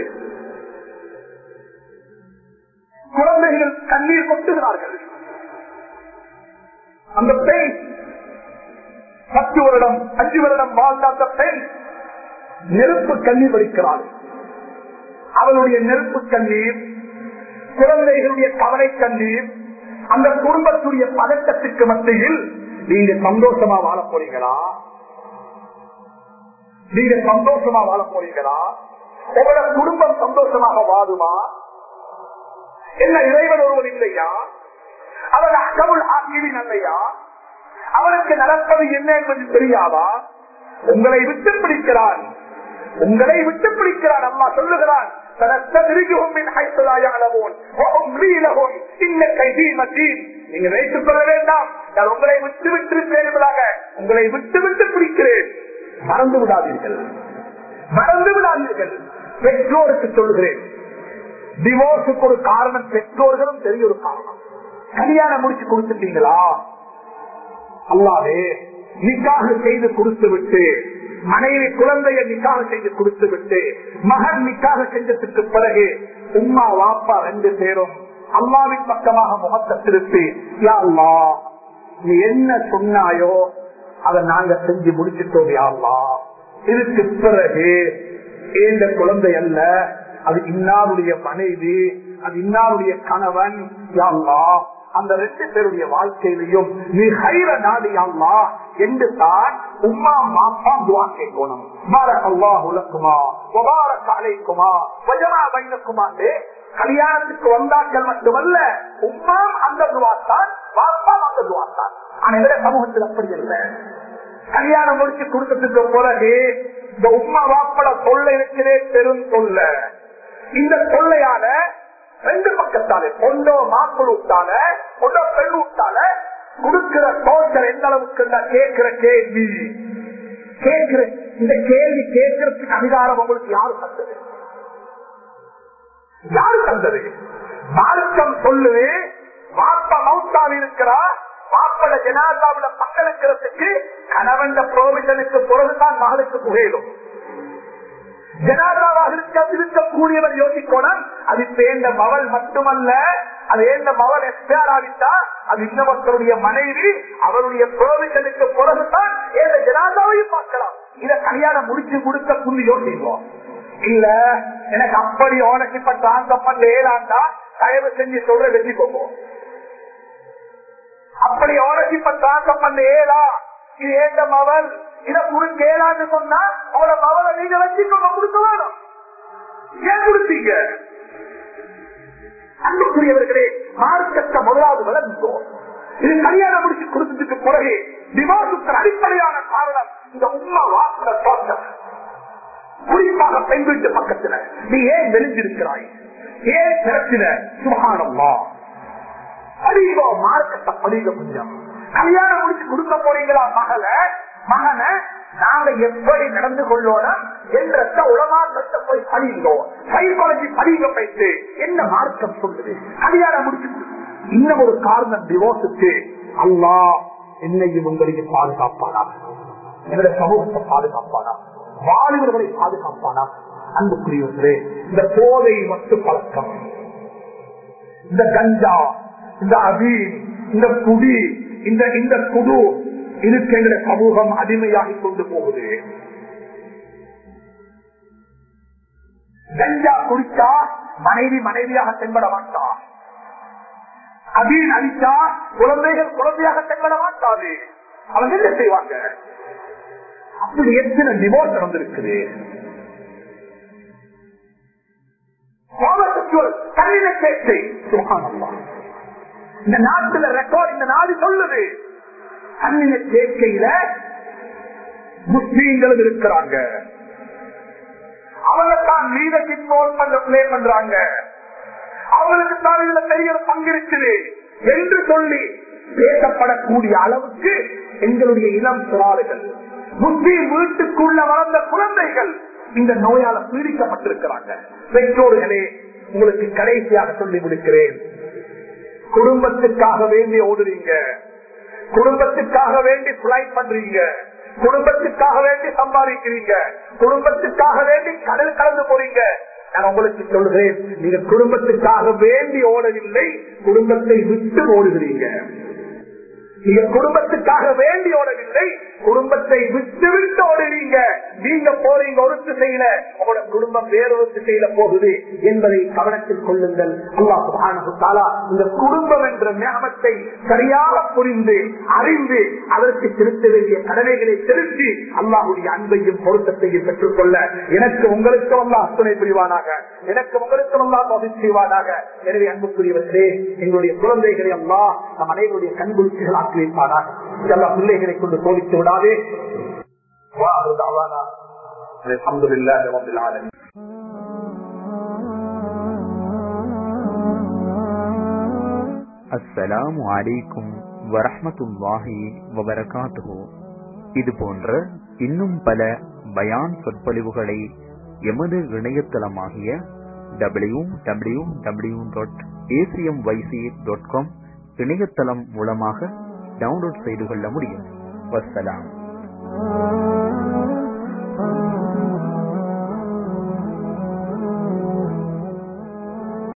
குழந்தைகள் கண்ணீர் கொட்டுகிறார்கள் அந்த பெண் பத்து வருடம் அஞ்சு வருடம் வாழ்ந்த அந்த பெண் நெருப்பு கண்ணீர் வடிக்கிறாள் அவளுடைய நெருப்பு கண்ணீர் குழந்தைகளுடைய கவலை கண்ணீர் அந்த குடும்பத்துடைய பதட்டத்துக்கு மத்தியில் நீங்க சந்தோஷமா வாழ போறீங்களா நீங்க சந்தோஷமா வாழ போறீங்களா உங்களோட குடும்பம் சந்தோஷமாக வாழுமா என்ன இறைவன் ஒருவன் இல்லையா அவன் அகவுள் ஆக்கிவின் அல்லையா அவனுக்கு நடப்பது என்ன என்பது தெரியாதா உங்களை விட்டு பிடிக்கிறான் உங்களை விட்டு பிடிக்கிறான் அம்மா சொல்லுகிறான் நீங்க வைத்துக் கொள்ள வேண்டாம் நான் உங்களை விட்டு விட்டிருப்பேன் உங்களை விட்டு விட்டு பிடிக்கிறேன் மறந்து விடாதீர்கள் மறந்து விடாதீர்கள் பெற்றோருக்கு சொல்லுகிறேன் டிவோர்ஸுக்கு ஒரு காரணம் பெற்றோர்களும் பெரிய ஒரு காரணம் கல்யாணம் முடிச்சு கொடுத்துட்டீங்களா அல்லாவே நிக்காக செய்து கொடுத்து விட்டு மனைவி குழந்தைய நிக்காக செய்து கொடுத்து விட்டு மகன் நிக்காக செஞ்சதுக்கு பிறகு உமா வாப்பா ரெண்டு பேரும் அல்லாவின் பக்கமாக முகத்தை திருப்பி யா அல்லா நீ என்ன சொன்னாயோ அதை நாங்க செஞ்சு முடிச்சுட்டோம் யா அல்லா இதுக்கு பிறகு ஏந்த குழந்தை அல்ல அது இன்னாருடைய மனைவி அது இன்னாருடைய கணவன் யா அல்லா அந்த ரெண்டு பேருடைய வாழ்க்கையிலையும் நீ ஹைர நாடியாமா என்று தான் உம்மா மாப்பா துவா கேட்கணும் பாரக் அல்லாஹ் உலக்குமா வபாரக் அலைக்குமா வஜமா பைனக்குமா கல்யாணத்துக்கு வந்தாக்கள் மட்டுமல்ல உம்மாம் அந்த துவாத்தான் பாப்பாம் அந்த துவாத்தான் ஆனா எதிர சமூகத்தில் அப்படி இல்லை கல்யாணம் முடிச்சு கொடுத்ததுக்கு பிறகு இந்த உம்மா வாப்பட தொல்லை இருக்கிறே பெரும் தொல்லை இந்த தொல்லையால ரெண்டு பக்கத்தாலே பொண்டோ மாப்பிள் விட்டால பொண்டோ பெண் விட்டால கொடுக்கிற தோற்றல் எந்த அளவுக்கு கேட்கிற கேள்வி கேட்கிற இந்த கேள்வி கேட்கறதுக்கு அதிகாரம் உங்களுக்கு யாரு தந்தது யாரு தந்தது மார்க்கம் சொல்லுவே வாப்ப மௌத்தாவில் இருக்கிறா வாப்பட ஜனாதாவில பங்களிக்கிறதுக்கு கணவன் புரோவிஷனுக்கு பிறகுதான் மகளுக்கு புகையிலும் ஜனாதாவாக இருக்க இருக்கக்கூடியவர் யோசிக்கணும் அது சேர்ந்த மவள் மட்டுமல்ல அது ஏந்த மவள் எஸ்பிஆர் ஆகிட்டா அது இன்னொருத்தருடைய மனைவி அவருடைய புரோவிஷனுக்கு பிறகுதான் ஏந்த ஜனாதாவையும் பார்க்கலாம் இத கல்யாணம் முடிச்சு கொடுக்க புள்ளி யோசிப்போம் இல்ல எனக்கு அப்படி ஓனர்ஷிப்ப டிரான்ஸ்பர் பண்ண ஏழாண்டா தயவு செஞ்சு சொல்ற வெற்றி போவோம் அப்படி ஓனர்ஷிப்ப டிரான்ஸ்பர் பண்ண ஏழா இது ஏந்த மவள் இத குறுக்கு ஏழான்னு சொன்னா அவளோட மவளை நீங்க வச்சுக்கோங்க கொடுக்க வேணும் ஏன் கொடுத்தீங்க அன்புக்குரியவர்களே மார்க்கத்தை முதலாவது வளர்ந்தோம் இது கல்யாணம் முடிச்சு கொடுத்ததுக்கு பிறகு டிவோர்ஸுக்கு அடிப்படையான காரணம் இந்த உண்மை வாசல தோட்டம் குறிப்பாக பெண் வீட்டு பக்கத்துல நீ ஏன் வெளிஞ்சிருக்கிறாய் ஏன் திறத்தின சுகானம்மா படிவோ மார்க்கத்தை படிக்க முடியும் கல்யாணம் முடிச்சு கொடுக்க போறீங்களா மகள மகனை நாங்க எப்படி நடந்து கொள்ளோம் என்ற உலமாற்றத்தை போய் படிங்கோ சைக்காலஜி படிங்க போயிட்டு என்ன மார்க்கம் சொல்லுது கல்யாணம் முடிச்சு கொடு. இன்னும் ஒரு காரணம் டிவோர்ஸுக்கு அல்லா என்னையும் உங்களையும் பாதுகாப்பானா எங்களுடைய சமூகத்தை பாதுகாப்பானா வாலிபர்களை பாதுகாப்பானா அன்புக்குரியவர்களே இந்த போதை மட்டும் பழக்கம் இந்த கஞ்சா இந்த அபீன் இந்த குடி இந்த இந்த குடு இதுக்கு எங்களுடைய சமூகம் அடிமையாகி கொண்டு போகுது கஞ்சா குடிச்சா மனைவி மனைவியாக தென்பட மாட்டா அபீன் அடிச்சா குழந்தைகள் குழந்தையாக தென்பட மாட்டாது அவங்க என்ன செய்வாங்க அப்படி எத்தனை டிவோர்ஸ் நடந்திருக்குது கல்லின சேர்க்கை சுகானம்தான் இந்த நாட்டுல ரெக்கார்ட் இந்த நாடு சொல்லுது கல்லின சேர்க்கையில முஸ்லீம்களும் இருக்கிறாங்க அவங்க தான் லீடர்ஷிப் ரோல் பண்ண பிளே பண்றாங்க அவங்களுக்கு தான் இதுல பெரிய ஒரு பங்கு இருக்குது என்று சொல்லி பேசப்படக்கூடிய அளவுக்கு எங்களுடைய இளம் சிறார்கள் முஸ்லீம் வீட்டுக்குள்ள வளர்ந்த குழந்தைகள் இந்த நோயால பீடிக்கப்பட்டிருக்கிறாங்க பெற்றோர்களே உங்களுக்கு கடைசியாக சொல்லி முடிக்கிறேன் குடும்பத்துக்காக வேண்டி ஓடுறீங்க குடும்பத்துக்காக வேண்டி பிளைட் பண்றீங்க குடும்பத்துக்காக வேண்டி சம்பாதிக்கிறீங்க குடும்பத்துக்காக வேண்டி கடல் கலந்து போறீங்க நான் உங்களுக்கு சொல்கிறேன் நீங்க குடும்பத்துக்காக வேண்டி ஓடவில்லை குடும்பத்தை விட்டு ஓடுகிறீங்க நீங்க குடும்பத்துக்காக வேண்டி ஓடவில்லை குடும்பத்தை விட்டு விட்டு ஓடுறீங்க நீங்க போறீங்க ஒரு திசையில உங்களோட குடும்பம் வேறொரு திசையில போகுது என்பதை கவனத்தில் கொள்ளுங்கள் அல்லாஹாலா இந்த குடும்பம் என்ற ஞாபகத்தை சரியாக புரிந்து அறிந்து அதற்கு செலுத்த வேண்டிய கடமைகளை செலுத்தி அல்லாஹுடைய அன்பையும் பொருத்தத்தையும் பெற்றுக்கொள்ள எனக்கு உங்களுக்கு அல்லாஹ் துணை புரிவானாக எனக்கு உங்களுக்கு அல்லாஹ் பகுதி செய்வானாக எனவே அன்புக்குரியவர்களே எங்களுடைய குழந்தைகளை அல்லாஹ் நம் அனைவருடைய கண்குளிச்சுகள் ஆக்கி வைப்பானாக எல்லா பிள்ளைகளை கொண்டு சோதித்து விடாதே الحمد لله رب العالمين அஸ்ஸலாமு அலைக்கும் வரஹ்மத்துல்லாஹி வபரகாத்துஹு இது போன்ற இன்னும் பல பயான் சொற்பொழிவுகளை எமது இணையதளமாகிய W W W dot ACM YC dot com இணையதளம் மூலமாக டவுன்லோட் செய்து கொள்ள முடியும் வசலாம்